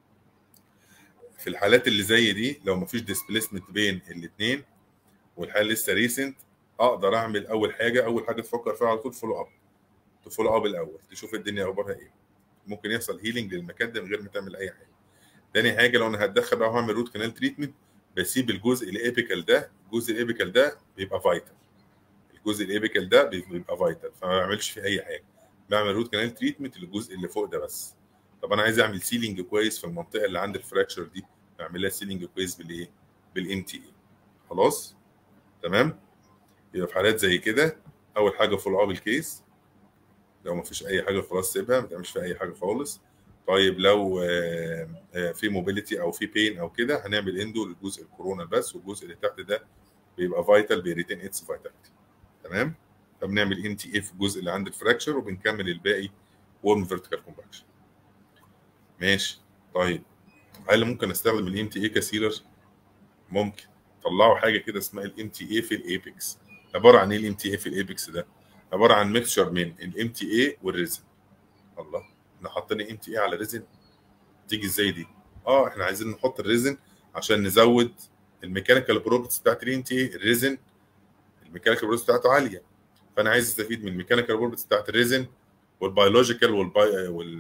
في الحالات اللي زي دي لو مفيش ديسبليسمنت بين الاثنين والحاله لسه ريسنت اقدر اعمل اول حاجه اول حاجه تفكر فيها على طول فولو اب تفولو اب الاول تشوف الدنيا اخبارها ايه ممكن يحصل هيلينج للمكان ده من غير ما تعمل اي حاجه تاني حاجه لو انا هتدخل بقى وهعمل روت كانال تريتمنت بسيب الجزء الابيكال ده الجزء الابيكال ده بيبقى فايتال الجزء الابيكال ده بيبقى فايتال فما بعملش فيه اي حاجه بعمل روت كانال تريتمنت للجزء اللي فوق ده بس طب انا عايز اعمل سيلينج كويس في المنطقه اللي عند الفراكشر دي بعمل لها سيلينج كويس بالايه بالام تي اي خلاص تمام يبقى في حالات زي كده اول حاجه فول اب الكيس لو ما فيش اي حاجه خلاص سيبها ما تعملش فيها اي حاجه خالص طيب لو في موبيليتي او في بين او كده هنعمل اندو للجزء الكورونا بس والجزء اللي تحت ده بيبقى فايتال بيريتين اتس فايتاليتي تمام فبنعمل ان تي اي في الجزء اللي عند الفراكشر وبنكمل الباقي ورم فيرتيكال كومباكشن ماشي طيب هل ممكن استخدم الام تي اي كسيلر ممكن طلعوا حاجه كده اسمها الام تي اي في الايبكس عباره عن ايه الام تي اي في الايبكس ده عباره عن ميكشر من الام تي اي والريزن الله احنا حاطين ام تي اي على ريزن تيجي ازاي دي اه احنا عايزين نحط الريزن عشان نزود الميكانيكال بروبرتيز بتاعت الام تي اي الريزن الميكانيكال بروبرتيز بتاعته عاليه فانا عايز استفيد من الميكانيكال بروبرتيز بتاعت الريزن والبيولوجيكال والباي وال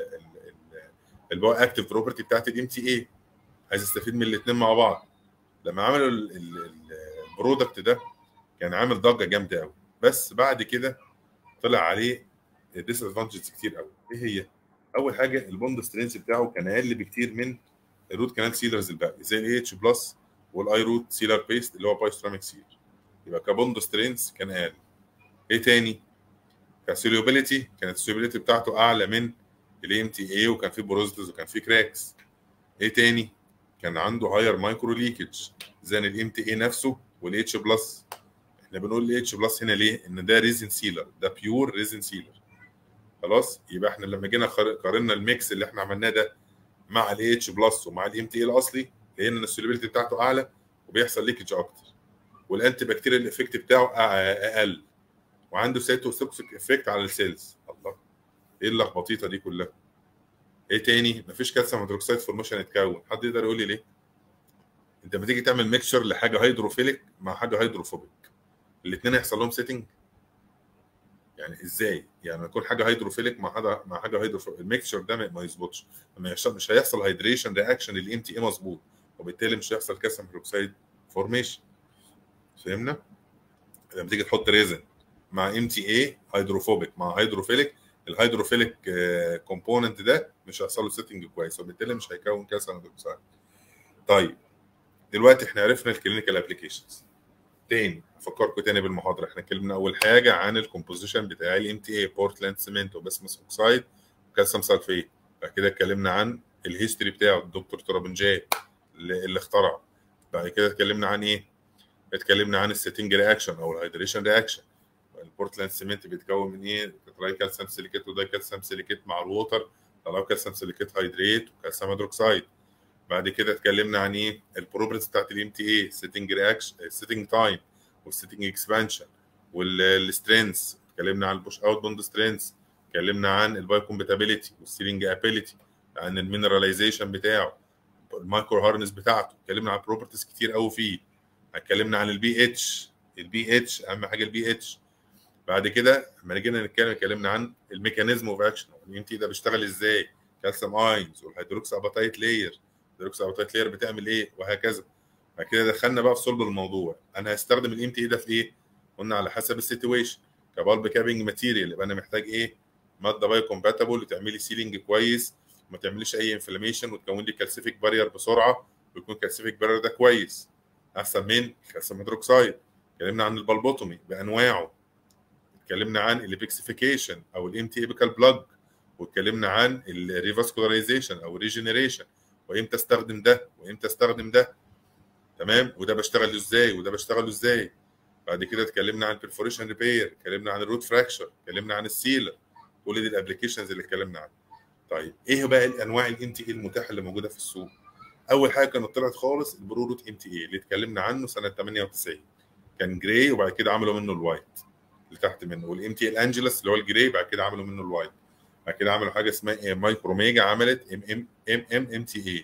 البايو اكتيف بروبرتي بتاعت الام تي اي عايز استفيد من الاثنين مع بعض لما عملوا البرودكت ده كان عامل ضجه جامده قوي بس بعد كده طلع عليه ديس ادفانتجز كتير قوي ايه هي؟ اول حاجه البوند سترينث بتاعه كان اقل بكتير من الروت كانال سيلرز الباقي زي الاي اتش بلس والاي روت سيلر بيست اللي هو بايستراميك سيلر يبقى كبوند سترينث كان اقل ايه تاني؟ كسوليوبيليتي كانت السوليوبيليتي بتاعته اعلى من الاي ام تي اي وكان في بروزتز وكان في كراكس ايه تاني؟ كان عنده هاير مايكرو ليكج زي الام تي اي نفسه والاتش بلس احنا بنقول الاتش بلس هنا ليه؟ ان ده ريزن سيلر ده بيور ريزن سيلر خلاص يبقى احنا لما جينا قارنا الميكس اللي احنا عملناه ده مع الاي اتش بلس ومع الام تي اي الاصلي لقينا ان السوليبيليتي بتاعته اعلى وبيحصل ليكج اكتر والانتي بكتيريال افكت بتاعه اقل وعنده سيتوسكسيك افكت على السيلز الله ايه اللخبطيطه دي كلها ايه تاني مفيش كالسيوم هيدروكسيد فورميشن اتكون حد يقدر يقول لي ليه انت لما تيجي تعمل ميكشر لحاجه هيدروفيليك مع حاجه هيدروفوبيك الاثنين يحصل لهم سيتنج يعني ازاي يعني يكون حاجه هيدروفيليك مع حاجه مع حاجه هيدروفوبيك الميكشر ده ما يظبطش مش هيحصل هيدريشن رياكشن للام تي اي مظبوط وبالتالي مش هيحصل كالسيوم هيدروكسيد فورميشن فهمنا لما تيجي تحط ريزن مع ام تي اي هيدروفوبيك مع هيدروفيليك الهيدروفيليك كومبوننت ده مش هيحصل له سيتنج كويس وبالتالي مش هيكون كالسيوم هيدروكسيد طيب دلوقتي احنا عرفنا الكلينيكال ابلكيشنز تاني افكركم تاني بالمحاضره احنا اتكلمنا اول حاجه عن الكومبوزيشن بتاع الام تي اي بورتلاند سيمنت وبسمس اوكسايد وكالسيوم سلفيت بعد كده اتكلمنا عن الهيستوري بتاعه الدكتور ترابنجاي اللي, اللي اخترعه بعد كده اتكلمنا عن ايه اتكلمنا عن السيتنج رياكشن او الهيدريشن رياكشن البورتلاند سيمنت بيتكون من ايه تراي كالسيوم سيليكيت وده كالسيوم سيليكيت مع الووتر طلعوا كالسيوم سيليكيت هيدريت وكالسيوم هيدروكسايد بعد كده اتكلمنا عن ايه البروبرتيز بتاعت الام تي اي سيتنج رياكشن السيتنج تايم والسيتنج اكسبانشن والسترينث اتكلمنا عن البوش اوت بوند سترينث اتكلمنا عن البايو كومباتيبيليتي والسيلينج ابيليتي عن المينراليزيشن بتاعه المايكرو هارنس بتاعته اتكلمنا عن بروبرتيز كتير قوي فيه اتكلمنا عن البي اتش البي اتش اهم حاجه البي اتش بعد كده لما جينا نتكلم اتكلمنا عن الميكانيزم اوف اكشن الام تي ده بيشتغل ازاي كالسيوم اينز والهيدروكس اباتايت لاير الديوكسي اباتايت لاير بتعمل ايه وهكذا بعد كده دخلنا بقى في صلب الموضوع انا هستخدم الام تي اي ده في ايه قلنا على حسب السيتويشن كبالب كابنج ماتيريال يبقى انا محتاج ايه ماده باي كومباتبل وتعملي سيلينج كويس وما تعمليش اي انفلاميشن وتكون لي كالسيفيك بارير بسرعه ويكون كالسيفيك بارير ده كويس احسن من الكالسيوم هيدروكسيد اتكلمنا عن البلبوتومي بانواعه اتكلمنا عن الابيكسيفيكيشن او الام تي ايبيكال بلاج واتكلمنا عن الريفاسكولاريزيشن او الريجنريشن وامتى استخدم ده وامتى استخدم ده تمام وده بشتغل ازاي وده بشتغله ازاي بعد كده اتكلمنا عن البرفوريشن ريبير اتكلمنا عن الروت فراكشر اتكلمنا عن السيلر كل دي الابلكيشنز اللي اتكلمنا عنها طيب ايه بقى الانواع الام تي اي المتاحه اللي موجوده في السوق اول حاجه كانت طلعت خالص البرو روت ام تي اي اللي اتكلمنا عنه سنه 98 كان جراي وبعد كده عملوا منه الوايت اللي تحت منه والام تي الانجلس اللي هو الجراي بعد كده عملوا منه الوايت بعد كده عملوا حاجه اسمها مايكروميجا عملت ام ام ام ام ام تي اي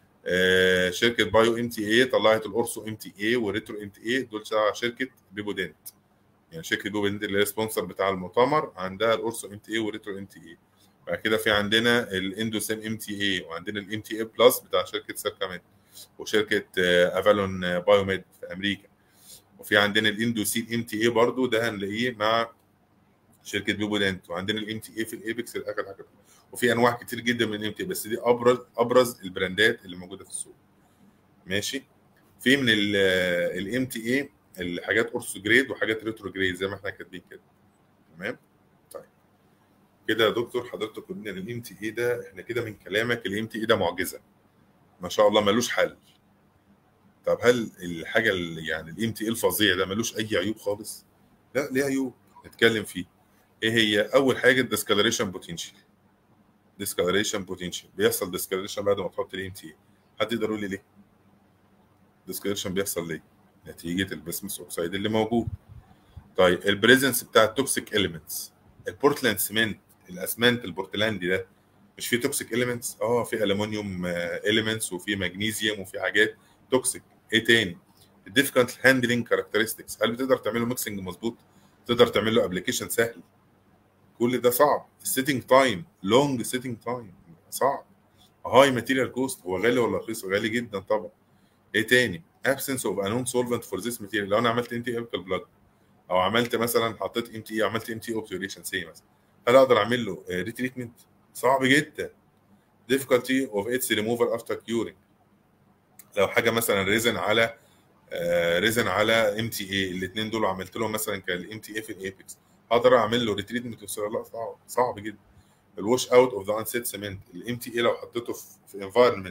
شركه بايو ام تي اي طلعت الاورسو ام تي اي وريترو ام تي اي دول تبع شركه بيبودنت يعني شركه بيبودنت اللي هي سبونسر بتاع المؤتمر عندها الاورسو ام تي اي وريترو ام تي اي بعد كده في عندنا الاندوسيم ام تي اي وعندنا الام تي اي بلس بتاع شركه سيركاميد وشركه افالون بايوميد في امريكا وفي عندنا الاندوسين ام تي اي برضو ده هنلاقيه مع شركه بيبودنت وعندنا الام تي اي في الايبكس اخر حاجه وفي انواع كتير جدا من الام تي بس دي ابرز ابرز البراندات اللي موجوده في السوق ماشي في من الام تي اي الحاجات اورثو جريد وحاجات ريترو جريد زي ما احنا كاتبين كده تمام طيب كده يا دكتور حضرتك قلنا الام تي اي ده احنا كده من كلامك الام تي اي ده معجزه ما شاء الله ملوش حل طب هل الحاجه اللي يعني الام تي اي الفظيع ده ملوش اي عيوب خالص لا ليه عيوب نتكلم فيه ايه هي اول حاجه الديسكالريشن بوتنشال ديسكالريشن بوتنشال بيحصل ديسكالريشن بعد ما تحط الام تي حد يقدر يقول لي ليه ديسكالريشن بيحصل ليه نتيجه البسمس اوكسيد اللي موجود طيب البريزنس بتاع التوكسيك اليمنتس البورتلاند سيمنت الاسمنت البورتلاندي ده مش فيه توكسيك اليمنتس اه في الومنيوم اليمنتس وفي مغنيسيوم وفي حاجات توكسيك ايه تاني الديفيكالت هاندلنج كاركترستكس هل بتقدر تعمل له ميكسنج مظبوط تقدر تعمل له ابلكيشن سهل كل ده صعب السيتنج تايم لونج سيتنج تايم صعب هاي ماتيريال كوست هو غالي ولا رخيص غالي جدا طبعا ايه تاني absence of a known solvent for this material لو انا عملت ام تي ايبيكال بلاج او عملت مثلا حطيت ام تي عملت ام تي اوبتوريشن سي مثلا هل اقدر اعمل له ريتريتمنت صعب جدا difficulty of its removal after curing لو حاجه مثلا ريزن على ريزن على ام تي اي الاثنين دول عملت لهم مثلا كالام تي اي في الايبكس اقدر اعمل له ريتريتمنت لا صعب صعب جدا الوش اوت اوف ذا انسيت سيمنت الام تي اي لو حطيته في انفايرمنت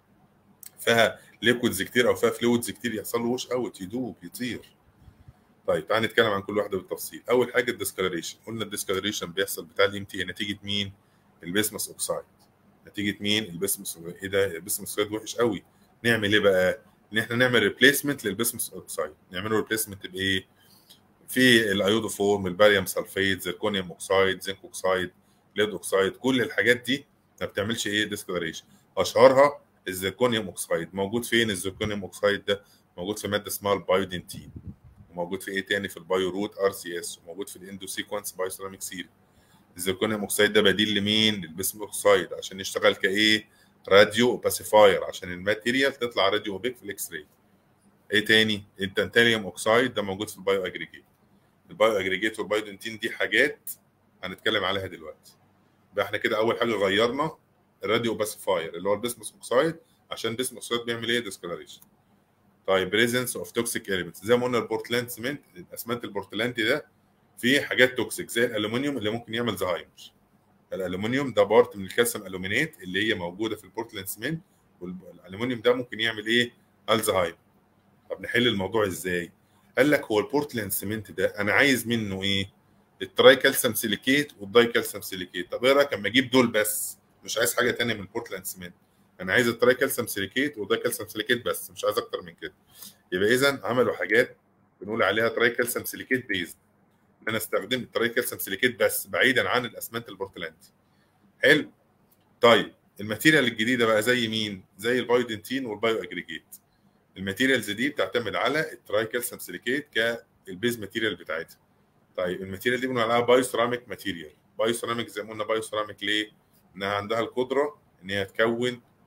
فيها ليكويدز كتير او فيها فلويدز كتير يحصل له وش اوت يدوب يطير طيب تعال نتكلم عن كل واحده بالتفصيل اول حاجه الديسكالريشن قلنا الديسكالريشن بيحصل بتاع الام تي نتيجه مين البسمس اوكسايد نتيجه مين البسمس ايه ده البسمس اوكسايد وحش قوي نعمل ايه بقى ان احنا نعمل ريبليسمنت للبسمس اوكسايد نعمله ريبليسمنت بايه في الايودوفورم الباريوم سلفيت زيركونيوم اوكسايد زنك اوكسايد ليد اوكسايد كل الحاجات دي ما بتعملش ايه ديسكلاريشن اشهرها الزيركونيوم اوكسايد موجود فين الزيركونيوم اوكسايد ده موجود في ماده اسمها البايودنتين وموجود في ايه تاني في البايو روت ار سي اس وموجود في الاندو سيكونس بايو سيراميك سيري الزيركونيوم اوكسايد ده بديل لمين للبسم اوكسايد عشان يشتغل كايه راديو باسيفاير عشان الماتيريال تطلع راديو اوبيك في الاكس راي ايه تاني التنتاليوم اوكسايد ده موجود في البايو اجريجيت البايو اجريجيت والبايودنتين دي حاجات هنتكلم عليها دلوقتي يبقى احنا كده اول حاجه غيرنا الراديو باسيفاير اللي هو البسمس اوكسايد عشان البسمس اوكسايد بيعمل ايه ديسكلاريشن طيب بريزنس اوف توكسيك اليمنتس زي ما قلنا البورتلاند سيمنت الاسمنت البورتلاندي ده فيه حاجات توكسيك زي الالومنيوم اللي ممكن يعمل زهايمر الالومنيوم ده بارت من الكالسيوم الومينيت اللي هي موجوده في البورتلاند سيمنت والالومنيوم ده ممكن يعمل ايه الزهايمر طب نحل الموضوع ازاي قال لك هو البورتلاند سيمنت ده انا عايز منه ايه التراي كالسيوم سيليكيت والداي كالسيوم سيليكيت طب ايه رايك اما اجيب دول بس مش عايز حاجه ثانيه من البورتلاند سيمنت انا عايز التراي كالسيوم سيليكيت والداي كالسيوم سيليكيت بس مش عايز اكتر من كده يبقى اذا عملوا حاجات بنقول عليها تراي كالسيوم سيليكيت بيز ان انا استخدم التراي كالسيوم سيليكيت بس بعيدا عن الاسمنت البورتلاندي حلو طيب الماتيريال الجديده بقى زي مين زي البايودنتين والبايو اجريجيت الماتيريالز دي بتعتمد على التراي كالسيوم سيليكيت كالبيز ماتيريال بتاعتها طيب الماتيريال دي بنقول عليها بايو سيراميك ماتيريال بايو سيراميك زي ما قلنا بايو سيراميك ليه انها عندها القدره ان هي تكون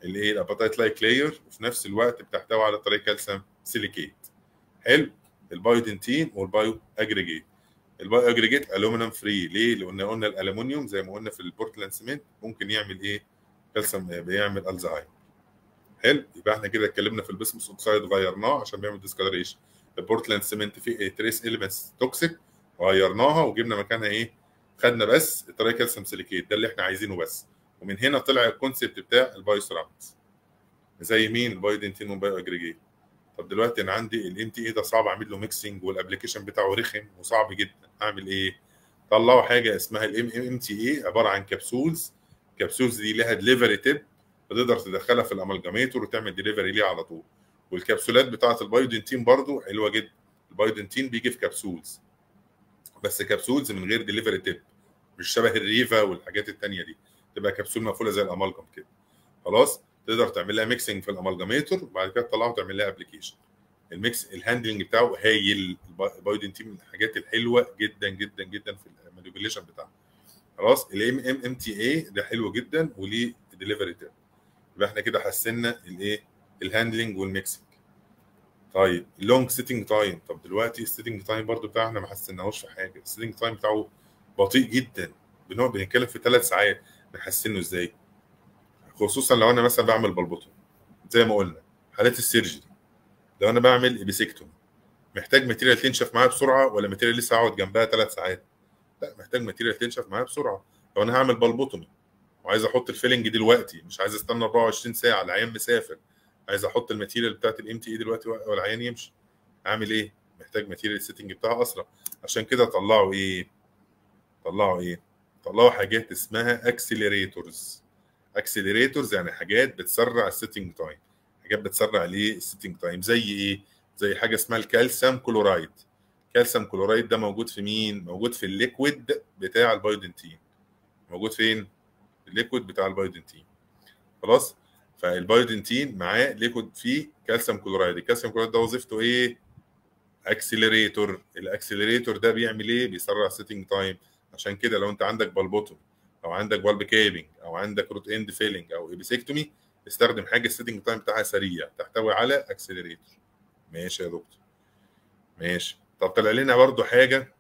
اللي ايه الاباتايت لايك لاير وفي نفس الوقت بتحتوي على طريق كالسيوم سيليكيت حلو البايودنتين والبايو اجريجيت البايو اجريجيت الومنيوم فري ليه؟ لان قلنا الالومنيوم زي ما قلنا في البورتلاند سيمنت ممكن يعمل ايه؟ كالسيوم بيعمل الزهايمر حلو يبقى احنا كده اتكلمنا في البسمس اوكسايد غيرناه عشان بيعمل ديسكالريشن البورتلاند سيمنت فيه تريس اليمنتس توكسيك غيرناها وجبنا مكانها ايه؟ خدنا بس الطريق كالسيوم سيليكيت ده اللي احنا عايزينه بس ومن هنا طلع الكونسيبت بتاع البايو سيرامكس زي مين البايودنتين والبايو اجريجيت طب دلوقتي انا عندي الام تي اي ده صعب اعمل له ميكسنج والابلكيشن بتاعه رخم وصعب جدا اعمل ايه؟ طلعوا حاجه اسمها الام ام تي اي عباره عن كبسولز الكبسولز دي لها دليفري تيب بتقدر تدخلها في الامالجاميتور وتعمل دليفري ليه على طول والكبسولات بتاعه البايودنتين برضو حلوه جدا البايودنتين بيجي في كبسولز بس كبسولز من غير دليفري تيب مش شبه الريفا والحاجات التانية دي تبقى كبسول مقفوله زي الامالجم كده خلاص تقدر تعمل لها ميكسنج في الامالجاميتور وبعد كده تطلعه وتعمل لها ابلكيشن الميكس الهاندلنج بتاعه هايل البايودنتين من الحاجات الحلوه جدا جدا جدا في المانيبيوليشن بتاعه خلاص الام ام ام تي اي ده حلو جدا وليه ديليفري تيب يبقى احنا كده حسنا الايه الهاندلنج والميكسنج طيب اللونج سيتنج تايم طب دلوقتي السيتنج تايم برضو بتاعنا ما حسناهوش في حاجه السيتنج تايم بتاعه بطيء جدا بنقعد بنتكلم في ثلاث ساعات نحسنه ازاي خصوصا لو انا مثلا بعمل بلبوتوم زي ما قلنا حالات السيرجري لو انا بعمل ايبيسيكتوم محتاج ماتيريال تنشف معايا بسرعه ولا ماتيريال لسه هقعد جنبها ثلاث ساعات لا محتاج ماتيريال تنشف معايا بسرعه لو انا هعمل بلبوتومي وعايز احط الفيلنج دلوقتي مش عايز استنى 24 ساعه العيان مسافر عايز احط الماتيريال بتاعت الام تي اي دلوقتي والعيان يمشي اعمل ايه محتاج ماتيريال السيتنج بتاعها اسرع عشان كده طلعوا ايه طلعوا ايه طلعوا حاجات اسمها اكسلريتورز اكسلريتورز يعني حاجات بتسرع السيتنج تايم حاجات بتسرع ليه السيتنج تايم زي ايه زي حاجه اسمها الكالسيوم كلورايد كالسيوم كلورايد ده موجود في مين موجود في الليكويد بتاع البايودنتين موجود فين الليكويد بتاع البايودنتين خلاص فالبايودنتين معاه ليكويد فيه كالسيوم كلورايد الكالسيوم كلورايد ده وظيفته ايه اكسلريتور الاكسلريتور ده بيعمل ايه بيسرع السيتنج تايم عشان كده لو انت عندك بالبوتوم او عندك بالب كيبنج او عندك روت اند فيلنج او ايبيسيكتومي استخدم حاجه السيتنج تايم بتاعها سريع تحتوي على اكسلريتور ماشي يا دكتور ماشي طب طلع لنا برضو حاجه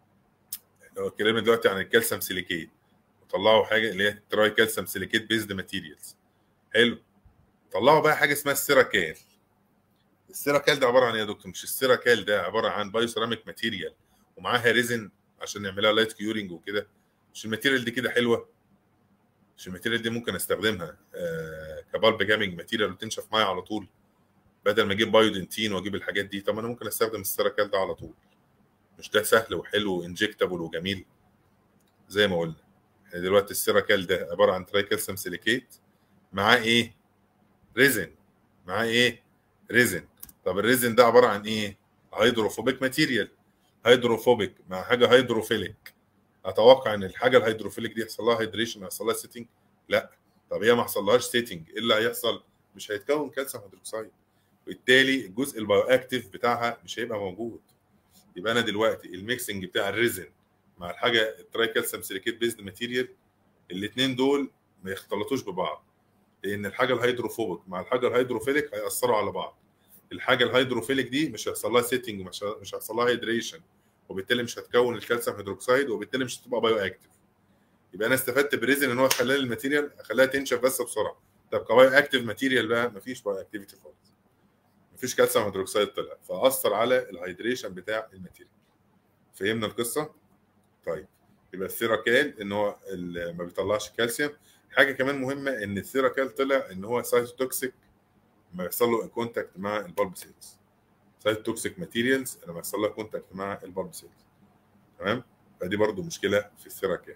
لو اتكلمنا دلوقتي عن الكالسيوم سيليكيت وطلعوا حاجه اللي هي تراي كالسيوم سيليكيت بيزد ماتيريالز حلو طلعوا بقى حاجه اسمها السيراكال السيراكال ده عباره عن ايه يا دكتور مش السيراكال ده عباره عن بايو سيراميك ماتيريال ومعاها ريزن عشان نعملها لايت كيورنج وكده مش الماتيريال دي كده حلوه مش الماتيريال دي ممكن استخدمها آه كبالب جامنج ماتيريال وتنشف معايا على طول بدل ما اجيب بايودنتين واجيب الحاجات دي طب انا ممكن استخدم السيراكال ده على طول مش ده سهل وحلو وانجكتابل وجميل زي ما قلنا يعني دلوقتي السيراكال ده عباره عن تراي كالسيوم سيليكيت معاه ايه ريزن معاه ايه ريزن طب الريزن ده عباره عن ايه هيدروفوبيك ماتيريال هيدروفوبيك مع حاجه هيدروفيليك اتوقع ان الحاجه الهيدروفيليك دي يحصل لها هيدريشن يحصل لها سيتنج لا طب هي ما حصلهاش سيتنج ايه اللي هيحصل مش هيتكون كالسيوم هيدروكسيد وبالتالي الجزء البايو اكتيف بتاعها مش هيبقى موجود يبقى انا دلوقتي الميكسنج بتاع الريزن مع الحاجه التراي كالسيوم سيليكيت بيزد ماتيريال الاثنين دول ما يختلطوش ببعض لان الحاجه الهيدروفوبيك مع الحاجه الهيدروفيليك هياثروا على بعض الحاجه الهيدروفيليك دي مش هيحصل لها سيتنج مش مش هيحصل لها هيدريشن وبالتالي مش هتكون الكالسيوم هيدروكسيد وبالتالي مش هتبقى بايو اكتيف يبقى انا استفدت بريزن ان هو خلى الماتيريال خلاها تنشف بس بسرعه طب كبايو اكتيف ماتيريال بقى مفيش بايو اكتيفيتي خالص مفيش كالسيوم هيدروكسيد طلع فاثر على الهيدريشن بتاع الماتيريال فهمنا القصه طيب يبقى الثيراكال ان هو ما بيطلعش كالسيوم حاجه كمان مهمه ان الثيراكال طلع ان هو سايتوتوكسيك لما يحصل له كونتاكت مع البالب سيلز سايتوتوكسيك ماتيريالز لما يحصل لها كونتاكت مع البالب سيلز تمام فدي برضو مشكله في الثيراكال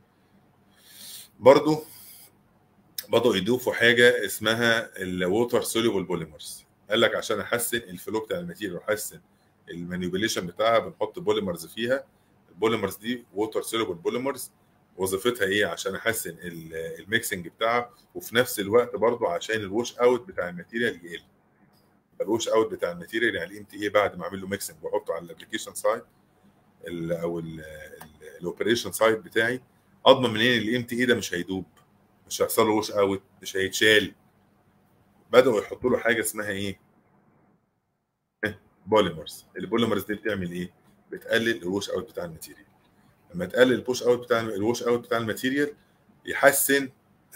برضو بدأوا يضيفوا حاجه اسمها الووتر سوليبل بوليمرز قال لك عشان احسن الفلو بتاع الماتيريال واحسن المانيبيوليشن بتاعها بنحط بوليمرز فيها البوليمرز دي ووتر سوليبل بوليمرز وظيفتها ايه عشان احسن الميكسنج بتاعها وفي نفس الوقت برضو عشان الوش اوت بتاع الماتيريال يقل الوش اوت بتاع الماتيريال يعني الام تي اي بعد ما اعمل له ميكسنج واحطه على الابلكيشن سايت او الاوبريشن سايت بتاعي اضمن منين الام تي اي ده مش هيدوب مش هيحصل له وش اوت مش هيتشال بداوا يحطوا له حاجه اسمها ايه بوليمرز البوليمرز دي بتعمل ايه بتقلل الوش اوت بتاع الماتيريال لما تقلل البوش اوت بتاع الوش اوت بتاع الماتيريال يحسن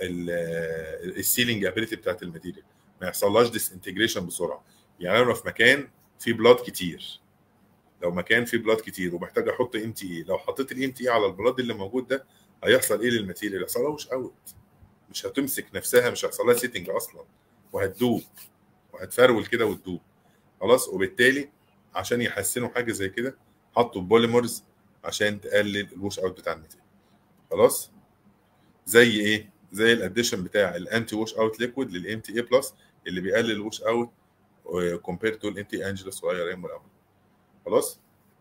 السيلينج ابيليتي بتاعت الماتيريال ما يحصلهاش ديس انتجريشن بسرعه يعني انا في مكان فيه بلاد كتير لو مكان فيه بلاد كتير ومحتاج احط ام تي اي لو حطيت الام تي اي على البلاد اللي موجود ده هيحصل ايه للماتيريال يحصل لها وش اوت مش هتمسك نفسها مش هيحصل لها سيتنج اصلا وهتدوب وهتفرول كده وتدوب خلاص وبالتالي عشان يحسنوا حاجه زي كده حطوا بوليمرز عشان تقلل الوش اوت بتاع الماتيريال خلاص زي ايه زي الاديشن بتاع الانتي ووش اوت ليكويد للام تي اي بلس اللي بيقلل الوش اوت كومبير تو الام تي انجلس واي ام والامر خلاص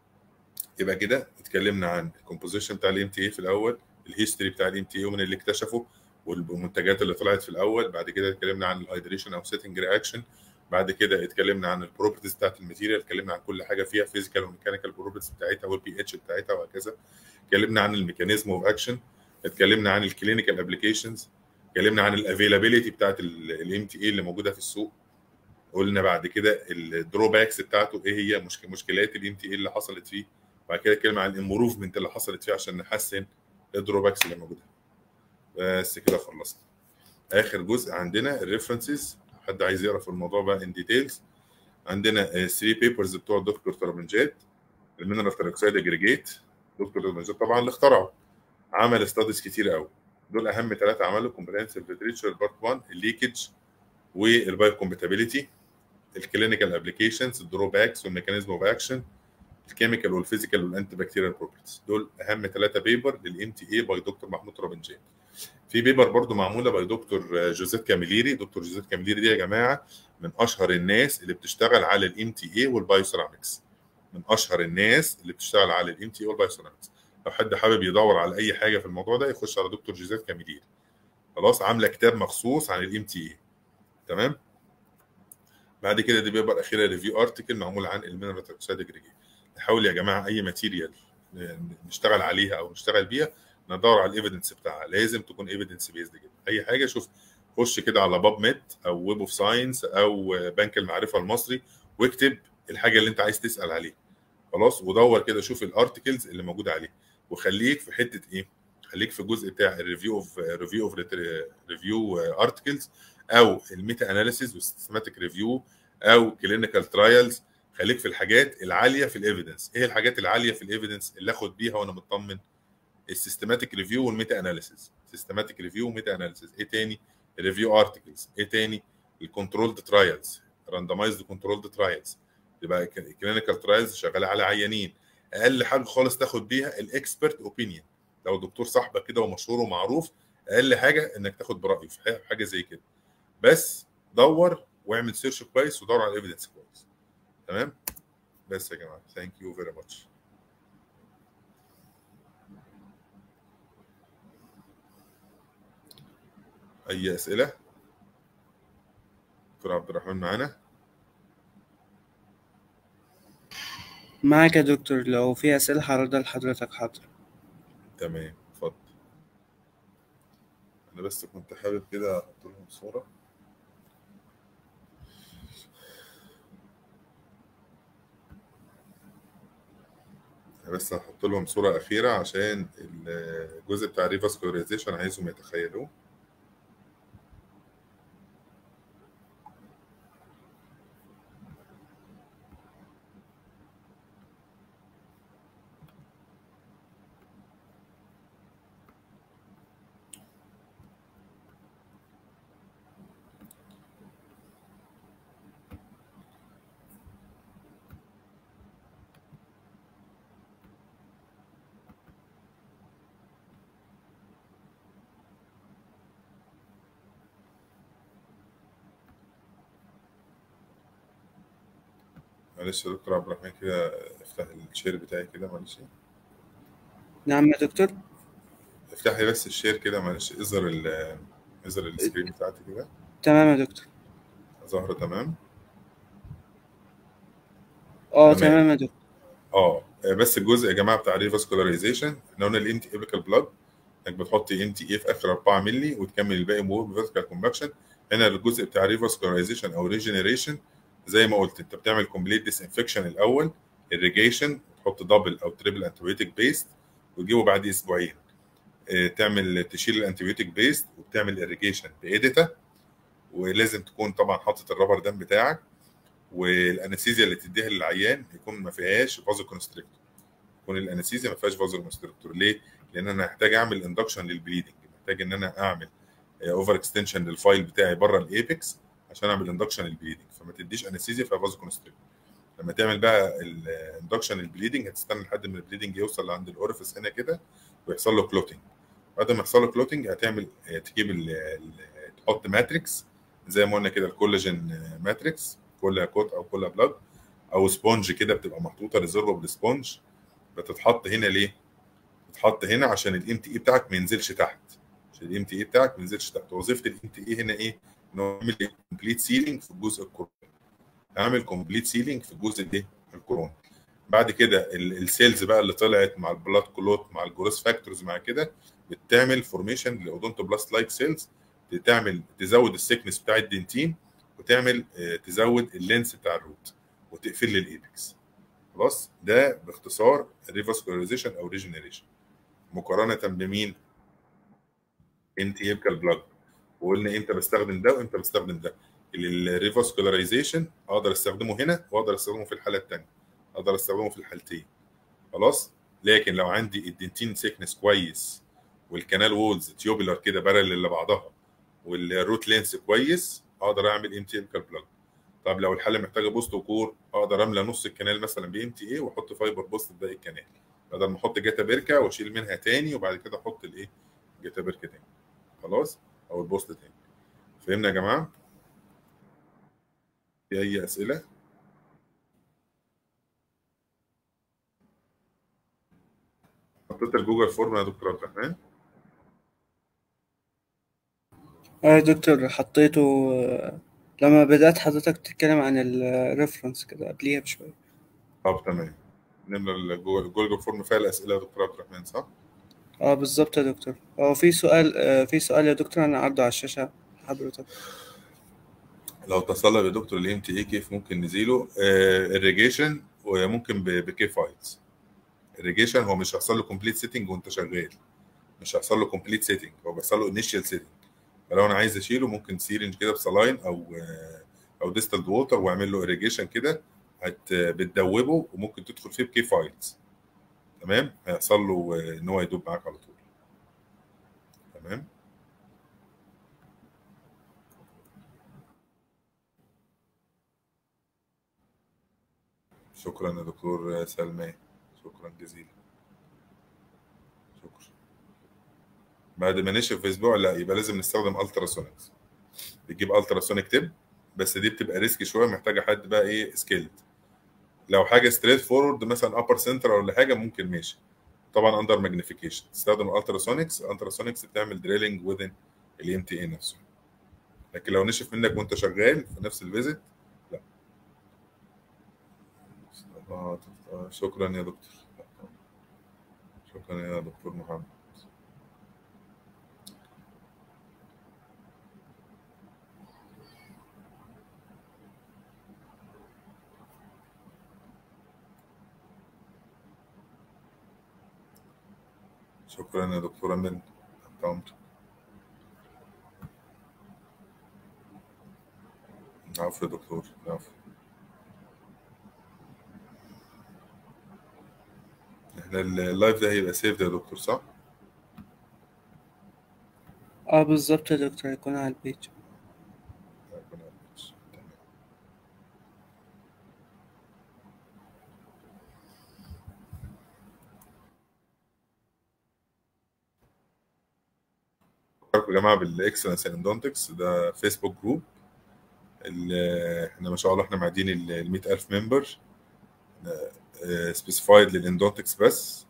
يبقى كده اتكلمنا عن الكومبوزيشن بتاع الام تي اي في الاول الهيستوري بتاع الام تي اي ومن اللي اكتشفه والمنتجات اللي طلعت في الاول بعد كده اتكلمنا عن الهايدريشن او سيتنج رياكشن بعد كده اتكلمنا عن البروبرتيز بتاعت الماتيريال اتكلمنا عن كل حاجه فيها فيزيكال وميكانيكال بروبرتيز بتاعتها والبي اتش بتاعتها وهكذا اتكلمنا عن الميكانيزم اوف اكشن اتكلمنا عن الكلينيكال ابلكيشنز اتكلمنا عن الافيلابيلتي بتاعت الام تي اي اللي موجوده في السوق قلنا بعد كده الدروباكس بتاعته ايه هي مشك... مشكلات الام تي اي اللي حصلت فيه بعد كده اتكلم عن الامبروفمنت اللي حصلت فيه عشان نحسن الدروباكس اللي موجوده بس كده خلصنا اخر جزء عندنا الريفرنسز حد عايز يقرا في الموضوع بقى ان ديتيلز عندنا 3 بيبرز بتوع الدكتور ترابنجات المينرال تراكسايد اجريجيت دكتور ترابنجات طبعا اللي اخترعه عمل ستاديز كتير قوي دول اهم ثلاثه عملوا كومبريهنسيف ليتريتشر بارت 1 الليكج والبايو كومباتيبيليتي الكلينيكال ابلكيشنز الدروباكس والميكانيزم اوف اكشن الكيميكال والفيزيكال والانتي بكتيريال بروبرتيز دول اهم ثلاثه بيبر للام تي اي باي دكتور محمود رابنجان في بيبر برضو معموله باي دكتور جوزيف كاميليري دكتور جوزيف كاميليري دي يا جماعه من اشهر الناس اللي بتشتغل على الام تي اي والبايوسيرامكس من اشهر الناس اللي بتشتغل على الام تي اي والبايوسيرامكس لو حد حابب يدور على اي حاجه في الموضوع ده يخش على دكتور جوزيف كاميليري خلاص عامله كتاب مخصوص عن الام تي اي تمام بعد كده دي بيبقى اخيرا ريفيو ارتكل معمول عن المينرال تراكسايد اجريجيت نحاول يا جماعه اي ماتيريال نشتغل عليها او نشتغل بيها ندور على الايفيدنس بتاعها لازم تكون ايفيدنس بيزد جدا اي حاجه شوف خش كده على باب ميد او ويب اوف ساينس او بنك المعرفه المصري واكتب الحاجه اللي انت عايز تسال عليها خلاص ودور كده شوف الارتكلز اللي موجوده عليه وخليك في حته ايه خليك في الجزء بتاع الريفيو اوف ريفيو اوف ريفيو ارتكلز او الميتا اناليسيز والسيستماتيك ريفيو او كلينيكال ترايلز خليك في الحاجات العاليه في الايفيدنس ايه الحاجات العاليه في الايفيدنس اللي اخد بيها وانا مطمن السيستماتيك ريفيو والميتا اناليسيز سيستماتيك ريفيو وميتا اناليسيز ايه تاني الريفيو ارتكلز ايه تاني الكنترولد ترايلز راندمايزد كنترولد ترايلز يبقى كلينيكال ترايلز شغاله على عيانين اقل حاجه خالص تاخد بيها الاكسبرت اوبينيون لو دكتور صاحبك كده ومشهور ومعروف اقل حاجه انك تاخد برايه في حاجه زي كده بس دور واعمل سيرش كويس ودور على الايفيدنس كويس تمام بس يا جماعه ثانك يو فيري ماتش اي اسئله دكتور عبد الرحمن معانا معاك يا دكتور لو في أسئلة هردها لحضرتك حاضر تمام اتفضل انا بس كنت حابب كده احط لهم صوره بس هحط لهم صوره اخيره عشان الجزء بتاع الريفاسكولاريزيشن عايزهم يتخيلوه معلش يا دكتور عبد الرحمن كده افتح الشير بتاعي كده معلش نعم يا دكتور افتح لي بس الشير كده معلش اظهر ال اظهر السكرين بتاعتي كده تمام يا دكتور ظاهرة تمام اه تمام. تمام يا دكتور اه بس الجزء يا جماعه بتاع الريفاسكولاريزيشن احنا قلنا الانتي ايبيكال بلاد انك بتحط ان تي اي في اخر 4 مللي وتكمل الباقي مور بفيزيكال كومباكشن هنا الجزء بتاع ريفاسكولايزيشن او ريجنريشن زي ما قلت انت بتعمل كومبليت ديس انفكشن الاول irrigation تحط دبل او تريبل انتيبيوتيك بيست وتجيبه بعد اسبوعين اه تعمل تشيل الانتيبيوتيك بيست وبتعمل irrigation بايديتا ولازم تكون طبعا حاطط الرابر دام بتاعك والانستيزيا اللي تديها للعيان يكون ما فيهاش فازو كونستريكتور يكون الانستيزيا ما فيهاش فازو كونستريكتور ليه؟ لان انا محتاج اعمل اندكشن للبليدنج محتاج ان انا اعمل اوفر اكستنشن للفايل بتاعي بره الايبكس عشان اعمل اندكشن للبليدنج فما تديش انستيزيا فيها فازو كونستريكتور لما تعمل بقى الاندكشن البليدنج هتستنى لحد ما البليدنج يوصل لعند الاورفيس هنا كده ويحصل له كلوتنج بعد ما يحصل له كلوتنج هتعمل تجيب ال ال تحط ماتريكس زي ما قلنا كده الكولاجين ماتريكس كلها كوت او كلها بلاج او سبونج كده بتبقى محطوطه ريزوربل سبونج بتتحط هنا ليه؟ بتتحط هنا عشان الام تي اي بتاعك ما ينزلش تحت عشان الام تي اي بتاعك ما ينزلش تحت وظيفه الام تي اي هنا ايه؟ انه يعمل كومبليت سيلينج في الجزء الكوروني اعمل كومبليت سيلينج في الجزء الايه؟ الكوروني بعد كده السيلز بقى اللي طلعت مع البلاد كلوت مع الجروس فاكتورز مع كده بتعمل فورميشن لاودونتو بلاست لايك سيلز تعمل تزود السكنس بتاع الدنتين وتعمل تزود اللينس بتاع الروت وتقفل لي الايبكس خلاص ده باختصار ريفاسكولاريزيشن او ريجنريشن مقارنه بمين؟ انت يبقى البلاج وقلنا امتى بستخدم ده وامتى بستخدم ده الريفاسكولاريزيشن اقدر استخدمه هنا واقدر استخدمه في الحاله الثانيه اقدر استخدمه في الحالتين خلاص لكن لو عندي الدنتين سيكنس كويس والكنال وولز تيوبولار كده بارل لبعضها والروت لينس كويس اقدر اعمل ام تي ال بلاج طب لو الحاله محتاجه بوست وكور اقدر املى نص الكنال مثلا بام تي اي واحط فايبر بوست في باقي الكنال بدل ما احط جاتا بيركا واشيل منها تاني وبعد كده احط الايه جاتا بيركا تاني خلاص او البوست تاني فهمنا يا جماعه في اي اسئله حطيت الجوجل فورم يا دكتور عبد الرحمن اه يا دكتور حطيته لما بدأت حضرتك تتكلم عن الريفرنس كده قبليها بشوية طب تمام نملى الجوجل الجوجل فورم فيها الاسئله يا دكتور عبد الرحمن صح؟ اه بالظبط يا دكتور هو في سؤال آه في سؤال يا دكتور انا عرضه على الشاشة حضرتك لو تصلب يا دكتور الام تي اي كيف ممكن نزيله الريجيشن وممكن بكي فايلز الريجيشن هو مش هيحصل له كومبليت سيتنج وانت شغال مش هيحصل له كومبليت سيتنج هو بيحصل له انيشال سيتنج فلو انا عايز اشيله ممكن سيرنج كده بسلاين او او ديستلد ووتر واعمل له اريجيشن كده هت بتدوبه وممكن تدخل فيه بكي فايلز تمام هيحصل له ان هو يدوب معاك على طول تمام شكرا يا دكتور سلمى شكرا جزيلا شكرا بعد ما نشف في اسبوع لا يبقى لازم نستخدم التراسونكس بتجيب التراسونيك تيب بس دي بتبقى ريسك شويه محتاجه حد بقى ايه سكيلد لو حاجه ستريت فورورد مثلا ابر سنتر ولا حاجه ممكن ماشي طبعا اندر ماجنيفيكيشن تستخدم التراسونكس التراسونكس بتعمل دريلنج وذن الام تي اي نفسه لكن لو نشف منك وانت شغال في نفس الفيزيت لا آه شكرا يا دكتور شكرا يا دكتور محمد شكرا يا دكتورة من تحت عفو يا دكتور عفو احنا اللايف ده هيبقى سيف يا دكتور صح؟ اه بالظبط يا دكتور هيكون على البيج يا جماعه بالاكسلنس اندونتكس ده فيسبوك جروب احنا ما شاء الله احنا معديين ال 100000 ممبر سبيسيفايد للاندونتكس بس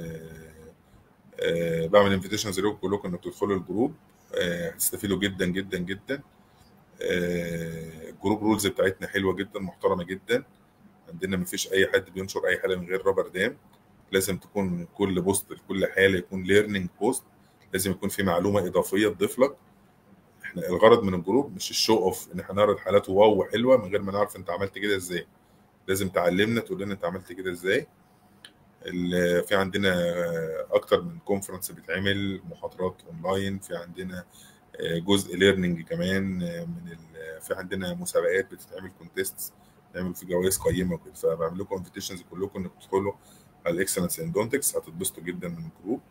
بعمل انفيتيشنز لكم كلكم انكم تدخلوا الجروب هتستفيدوا جدا جدا جدا الجروب رولز بتاعتنا حلوه جدا محترمه جدا عندنا ما فيش اي حد بينشر اي حاجه من غير رابر دام لازم تكون كل بوست لكل حاله يكون ليرنينج بوست لازم يكون في معلومه اضافيه تضيف لك احنا الغرض من الجروب مش الشو اوف ان احنا نعرض حالات واو وحلوه من غير ما نعرف انت عملت كده ازاي لازم تعلمنا تقول لنا انت عملت كده ازاي ال- في عندنا اكتر من كونفرنس بيتعمل محاضرات اونلاين في عندنا جزء ليرنينج كمان من ال- في عندنا مسابقات بتتعمل كونتيست بنعمل في جوائز قيمه وكده فبعمل لكم انفيتيشنز كلكم انكم تدخلوا على الاكسلنس ان دونتكس هتتبسطوا جدا من الجروب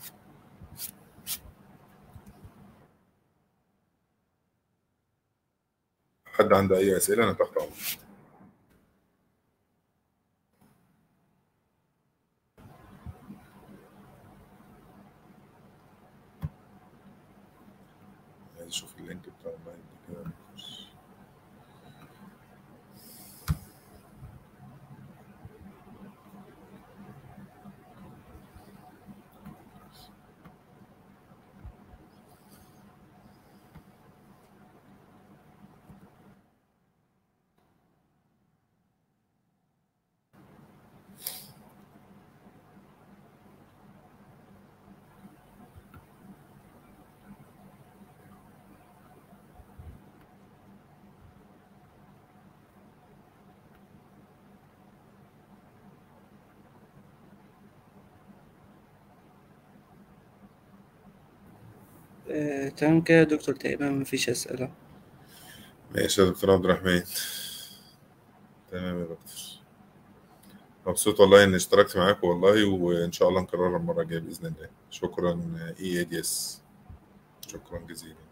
حد عنده اي اسئله انا تحت امرك عايز اشوف اللينك بتاع اللايف ده كده نخش. آه، تمام كده يا دكتور تقريبا مفيش أسئلة ماشي يا دكتور عبد الرحمن تمام يا دكتور مبسوط والله اني اشتركت معاكم والله وان شاء الله نكررها المره الجايه باذن الله شكرا اي اي دي اس شكرا جزيلا